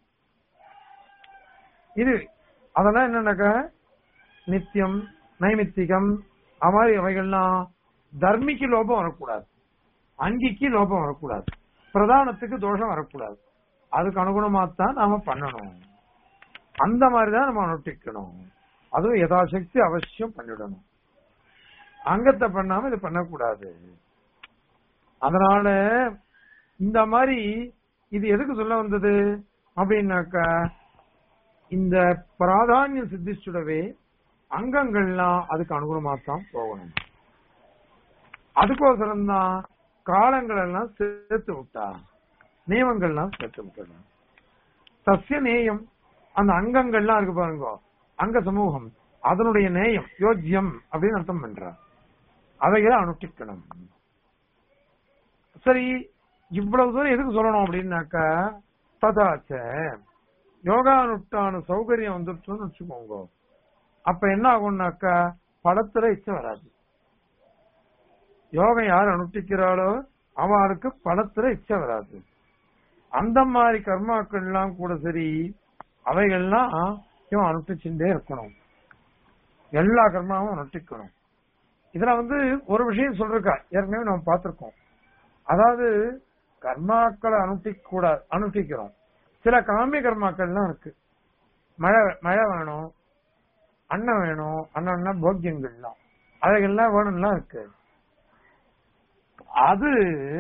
இது அதெல்லாம் என்னன்னாக்கா நித்தியம் நைமித்திகம் அது மாதிரி அவைகள்லாம் தர்மிக்கு லோபம் வரக்கூடாது அங்கிக்கு லோபம் வரக்கூடாது பிரதானத்துக்கு தோஷம் வரக்கூடாது அதுக்கு அனுகுணமா தான் நாம பண்ணணும் அந்த மாதிரிதான் நம்ம அனுஷ்டிக்கணும் அதுவும் யதாசக்தி அவசியம் பண்ணிடணும் அங்கத்தை பண்ணாம இது பண்ணக்கூடாது அதனால இந்த மாதிரி இது எதுக்கு சொல்ல வந்தது அப்படின்னாக்கா இந்த பிராதானியம் சித்திச்சுடவே அங்கங்கள்லாம் அதுக்கு அனுகுணமா தான் போகணும் அதுக்கோசரம் தான் காலங்கள் எல்லாம் சேர்த்து விட்டா நியமங்கள்லாம் சேர்த்து விட்டணும் சசிய நேயம் அந்த அங்கங்கள்லாம் இருக்கு பாருங்க அங்க சமூகம் அதனுடைய நேயம் யோஜ்யம் அப்படின்னு அர்த்தம் பண்ற அவைகளை அனுஷ்டிக்கணும் சரி இவ்வளவு தூரம் எதுக்கு சொல்லணும் அப்படின்னாக்கா ததாச்ச யோகானுஷ்டான சௌகரியம் வந்துருச்சுன்னு வச்சுக்கோங்க அப்ப என்ன ஆகும்னாக்கா படத்துல இச்சை வராது யோகம் யார் அனுஷ்டிக்கிறாளோ அவளுக்கு படத்துல இச்சை வராது அந்த மாதிரி கர்மாக்கள்லாம் கூட சரி அவைகள்லாம் இவன் அனுஷ்டிச்சுட்டே இருக்கணும் எல்லா கர்மாவும் அனுஷ்டிக்கணும் இதுல வந்து ஒரு விஷயம் சொல்றக்கா ஏற்கனவே நம்ம பார்த்திருக்கோம் அதாவது கர்மாக்களை அனுஷ்டிக்க கூடாது அனுஷ்டிக்கிறோம் சில காமிய கர்மாக்கள்லாம் இருக்கு மழை மழை வேணும் அன்னம் வேணும் அன்னம்னா போக்கியங்கள்லாம் அவைகள்லாம் வேணும்லாம் இருக்கு அது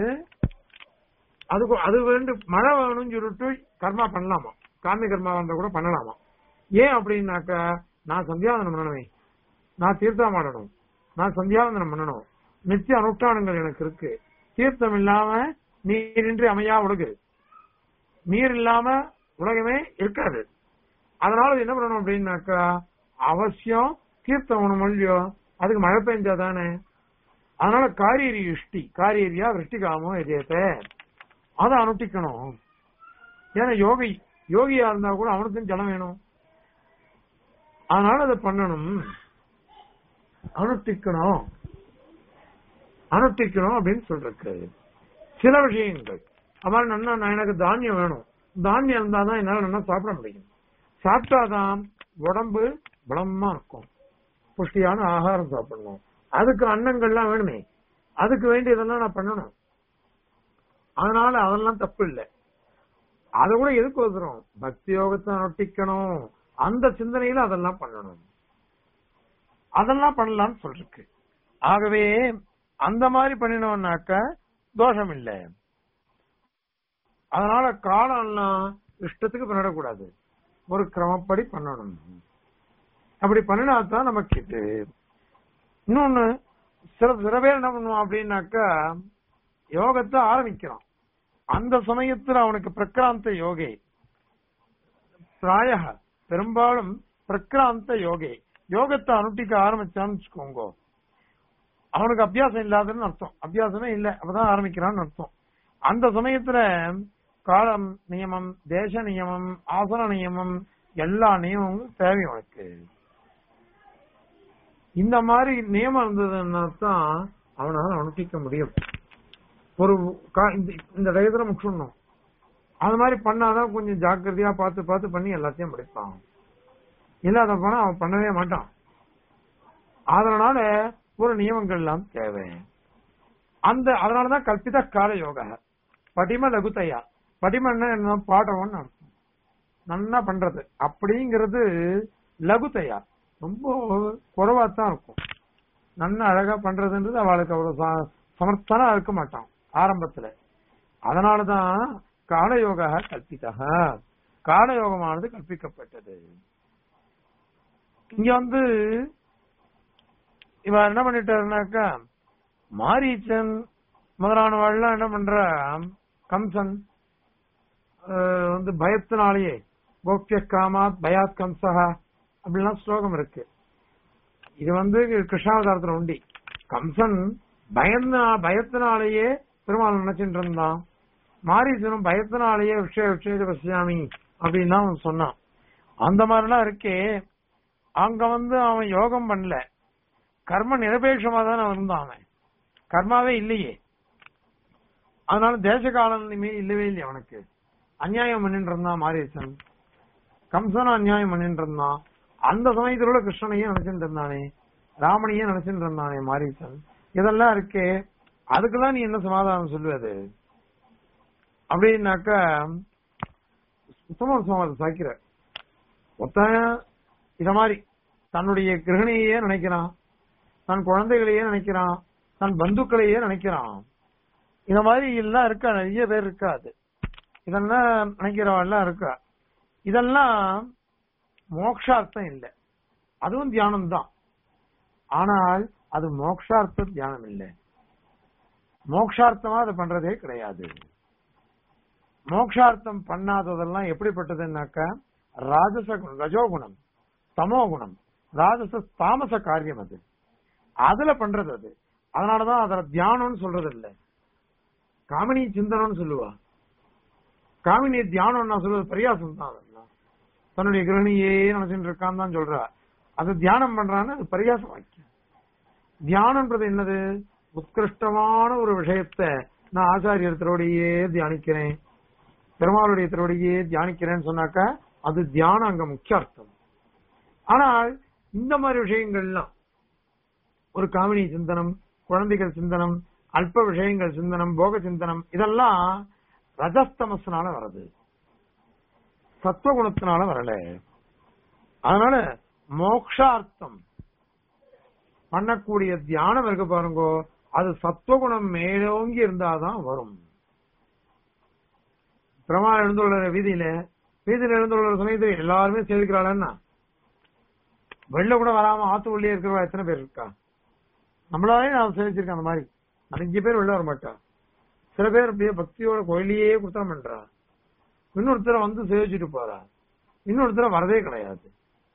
அது அது வேண்டு மழை வேணும்னு சொல்லிட்டு கர்மா பண்ணலாமா காமிய கர்மா வந்தா கூட பண்ணலாமா ஏன் அப்படின்னாக்கா நான் சந்தியாவந்தனம் பண்ணணுமே நான் தீர்த்தம் ஆடணும் நான் சந்தியாவந்தனம் பண்ணணும் நித்திய அனுஷ்டானங்கள் எனக்கு இருக்கு தீர்த்தம் இல்லாம நீரின்றி அமையா உலகு நீர் இல்லாம உலகமே இருக்காது அதனால இது என்ன பண்ணணும் அப்படின்னாக்கா அவசியம் தீர்த்தம் ஒண்ணு மொழியோ அதுக்கு மழை பெஞ்சா தானே அதனால காரியரி இஷ்டி காரியரியா விருஷ்டிகாமோ எதியத்தை அதை அனுஷ்டிக்கணும் ஏன்னா யோகி யோகியா இருந்தா கூட அவனுக்கும் ஜலம் வேணும் அதனால அதை பண்ணணும் அனுஷ்டிக்கணும் அனுஷ்டிக்கணும் அப்படின்னு சொல்றது சில விஷயங்கள் அவன் நன்னா நான் எனக்கு தானியம் வேணும் தானியம் இருந்தாதான் என்னால நல்லா சாப்பிட முடியும் சாப்பிட்டாதான் உடம்பு பலமா இருக்கும் புஷ்டியான ஆகாரம் சாப்பிடணும் அதுக்கு அன்னங்கள்லாம் வேணுமே அதுக்கு வேண்டியதெல்லாம் நான் பண்ணணும் அதனால அதெல்லாம் தப்பு இல்லை அதை கூட எதுக்கு வந்துடும் பக்தி யோகத்தை அனுஷ்டிக்கணும் அந்த சிந்தனையில அதெல்லாம் பண்ணணும் அதெல்லாம் பண்ணலாம்னு சொல்லிருக்கு ஆகவே அந்த மாதிரி பண்ணினோம்னாக்க தோஷம் இல்லை அதனால காலம்லாம் இஷ்டத்துக்கு பண்ணிடக்கூடாது ஒரு கிரமப்படி பண்ணணும் அப்படி பண்ணினா தான் நமக்கு இது இன்னொன்னு சில சில பேர் என்ன பண்ணுவான் அப்படின்னாக்கா யோகத்தை ஆரம்பிக்கிறான் அந்த சமயத்துல அவனுக்கு பிரக்ராந்த யோகே பிராய பெரும்பாலும் பிரக்ராந்த யோகே யோகத்தை அனுஷ்டிக்க ஆரம்பிச்சான்னு வச்சுக்கோங்க அவனுக்கு அபியாசம் இல்லாதன்னு அர்த்தம் அபியாசமே இல்ல அப்பதான் ஆரம்பிக்கிறான்னு அர்த்தம் அந்த சமயத்துல காலம் நியமம் தேச நியமம் ஆசன நியமம் எல்லா நியமமும் தேவை அவனுக்கு இந்த மாதிரி நியமம் இருந்ததுன்னா தான் அவனால அனுஷ்டிக்க முடியும் ஒரு கா- இந்த- இந்த டயத்துல முடிச்சிடணும் அது மாதிரி பண்ணாதான் கொஞ்சம் ஜாக்கிரதையா பார்த்து பார்த்து பண்ணி எல்லாத்தையும் படிப்பான் இல்லாத போனா அவன் பண்ணவே மாட்டான் அதனால ஒரு நியமங்கள் எல்லாம் தேவை அந்த அதனாலதான் கல்பித கால யோகா படிம லகுத்தையா படிமன்னா என்ன பாடவன்னு அர்த்தம் நல்லா பண்றது அப்படிங்கிறது லகுத்தையா ரொம்ப குறைவா தான் இருக்கும் நல்லா அழகா பண்றதுன்றது அவளுக்கு அவ்வளவு ச- சமர்த்தனா இருக்க மாட்டான் ஆரம்பத்துல அதனாலதான் காலயோகா கல்பிதா காலயோகமானது கற்பிக்கப்பட்டது இங்க வந்து இவன் என்ன பண்ணிட்டாருனாக்கா மாரீச்சன் முதலானவாள்லாம் என்ன பண்றா கம்சன் அஹ், வந்து பயத்தினாலேயே கோப்ய காமாத் பயாத் கம்சஹா அப்படிலாம் ஸ்லோகம் இருக்கு இது வந்து கிருஷ்ணாவதாரத்துல உண்டி கம்சன் பயந்த பயத்தினாலேயே பெருமாள் நினைச்சிட்டு இருந்தான் மாரீசனும் பயத்தினாலேயே விஷய விஷய பசியாமி அப்படின்னு தான் அவன் சொன்னான் அந்த மாதிரிலாம் இருக்கே அங்க வந்து அவன் யோகம் பண்ணல கர்ம நிரபேட்சமா தானே இருந்தான் அவன் கர்மாவே இல்லையே அதனால தேச காலமே இல்லவே இல்லை அவனுக்கு அநியாயம் பண்ணிட்டு இருந்தான் மாரீசன் கம்சனும் அநியாயம் பண்ணிட்டு இருந்தான் அந்த சமயத்துல கூட கிருஷ்ணனையே நினைச்சிட்டு இருந்தானே ராமனையே நினைச்சிட்டு இருந்தானே மாரீசன் இதெல்லாம் இருக்கே அதுக்கெல்லாம் நீ என்ன சமாதானம் சொல்லுவது அப்படின்னாக்கா சுத்தமா சுத்தமா சாக்கிற ஒத்தன் இத மாதிரி தன்னுடைய கிரகணியே நினைக்கிறான் தன் குழந்தைகளையே நினைக்கிறான் தன் பந்துக்களையே நினைக்கிறான் இந்த மாதிரி எல்லாம் இருக்கா நிறைய பேர் இருக்காது இதெல்லாம் நினைக்கிறவெல்லாம் இருக்கா இதெல்லாம் மோக்ஷார்த்தம் இல்லை அதுவும் தியானம் தான் ஆனால் அது மோக்ஷார்த்த தியானம் இல்லை மோக்ஷார்த்தமா அதை பண்றதே கிடையாது மோக்ஷார்த்தம் பண்ணாததெல்லாம் எப்படிப்பட்டதுன்னாக்கா ராஜச குணம், ரஜோகுணம் தமோ குணம் ராஜச தாமச காரியம் அது அதுல பண்றது அது அதனாலதான் அதுல தியானம்னு சொல்றது இல்ல காமினி சிந்தனம்னு சொல்லுவா காமினி தியானம் நான் சொல்றது பரியாசம் தான் அதெல்லாம் தன்னுடைய கிரகணியே நினைச்சுட்டு இருக்கான்னு தான் சொல்றா அது தியானம் பண்றான்னு அது பரியாச வாக்கியம் தியானம்ன்றது என்னது உத்கிருஷ்டமான ஒரு விஷயத்தை நான் ஆச்சாரியர் திருவடியே தியானிக்கிறேன் பெருமாளுடைய திருவடியே தியானிக்கிறேன்னு சொன்னாக்கா அது தியானம் அங்க முக்கிய அர்த்தம் ஆனால் இந்த மாதிரி விஷயங்கள்லாம் ஒரு காமினி சிந்தனம் குழந்தைகள் சிந்தனம் அல்ப விஷயங்கள் சிந்தனம் போக சிந்தனம் இதெல்லாம் ரஜஸ்தமஸ்னால வருது சத்துவகுணத்தினால வரல அதனால மோக்ஷார்த்தம் பண்ணக்கூடிய தியானம் இருக்கு பாருங்கோ அது சத்துவகுணம் மேலோங்கி இருந்தாதான் வரும் பிரமா எழுந்துள்ள வீதியில வீதியில எழுந்துள்ள சமயத்தில் எல்லாருமே சேவிக்கிறாளன்னா வெளில கூட வராம ஆத்து உள்ளே இருக்கிறவா எத்தனை பேர் இருக்கா நம்மளாலே நான் சேவிச்சிருக்கேன் அந்த மாதிரி நிறைய பேர் வெளில வர மாட்டா சில பேர் அப்படியே பக்தியோட கோயிலையே குத்தம் பண்றா இன்னொருத்தரை வந்து சேவிச்சுட்டு போறா இன்னொருத்தரை வரதே கிடையாது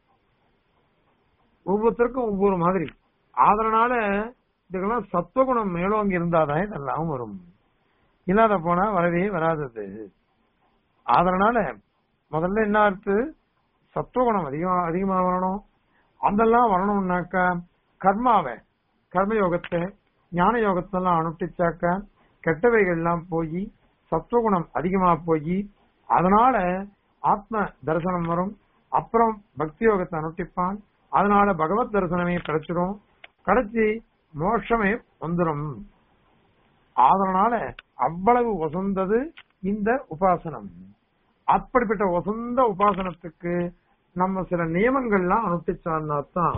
ஒவ்வொருத்தருக்கும் ஒவ்வொரு மாதிரி அதனால இதுக்கெல்லாம் சத்துவகுணம் மேலோங்கி இருந்தாதான் இதெல்லாம் வரும் இல்லாத போனா வரவே வராதது அதனால முதல்ல என்ன அர்த்து சத்துவகுணம் அதிகமா அதிகமா வரணும் அதெல்லாம் வரணும்னாக்கா கர்மாவை கர்மயோகத்தை ஞான யோகத்தெல்லாம் அனுஷ்டிச்சாக்கா கெட்டவைகள்லாம் போய் சத்துவகுணம் அதிகமா போய் அதனால ஆத்ம தரிசனம் வரும் அப்புறம் பக்தி யோகத்தை அனுஷ்டிப்பான் அதனால பகவத் தரிசனமே கிடைச்சிடும் கிடைச்சி மோட்சமே வந்துடும் அதனால அவ்வளவு வசந்தது இந்த உபாசனம் அப்படிப்பட்ட வசந்த உபாசனத்துக்கு நம்ம சில நியமங்கள்லாம் அனுஷ்டிச்சோம்னா தான்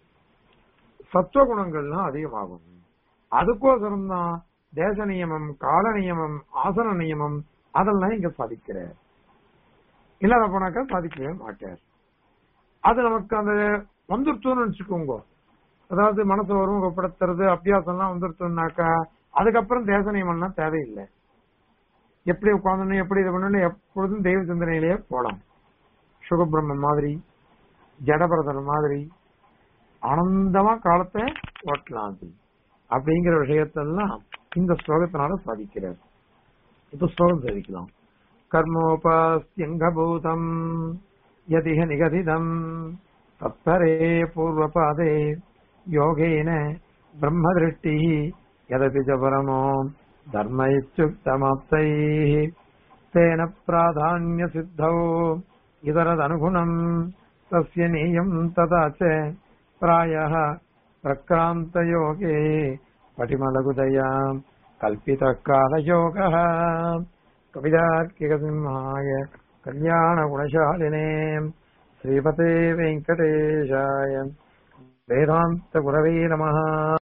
சத்துவகுணங்கள்லாம் அதிகமாகும் அதுக்கோசரம் தான் தேச நியமம் கால நியமம் ஆசன நியமம் அதெல்லாம் இங்க சாதிக்கிறார் இல்லாத போனாக்கா சாதிக்கவே மாட்டார் அது நமக்கு அந்த வந்துருத்தோன்னு வச்சுக்கோங்க அதாவது மனசு ஒருமுகப்படுத்துறது அபியாசம்லாம் வந்துருத்தோம்னாக்கா அதுக்கப்புறம் தேச நியமம்லாம் தேவையில்லை எப்படி உட்காந்துணும் எப்படி இது பண்ணணும் எப்பொழுதும் தெய்வ சிந்தனையிலேயே போலாம் சுகபிரம்மன் மாதிரி ஜடபரதன் மாதிரி ஆனந்தமா காலத்தை ஓட்டலாம் அது அப்படிங்கிற விஷயத்தெல்லாம் இந்த ஸ்லோகத்தினால சாதிக்கிறார் இப்ப ஸ்லோகம் சாதிக்கலாம் கர்மோபாஸ்யங்கபூதம் யதிஹ நிகதிதம் தத்பரே பூர்வபாதே யோகேன பிரம்மதிருஷ்டி யதபி ச பரமோ தர்ம இத்யுக்தமாப்தைः तेन प्राधान्य सिद्धौ इतरदनुगुणम् तस्य नेयम् तथा च प्रायः प्रक्रान्तयोगे पटिमलगुदया कल्पितः कालयोगः कविदार्किकसिंहाय कल्याणगुणशालिने श्रीपते वेङ्कटेशाय वेदान्तगुरवे नमः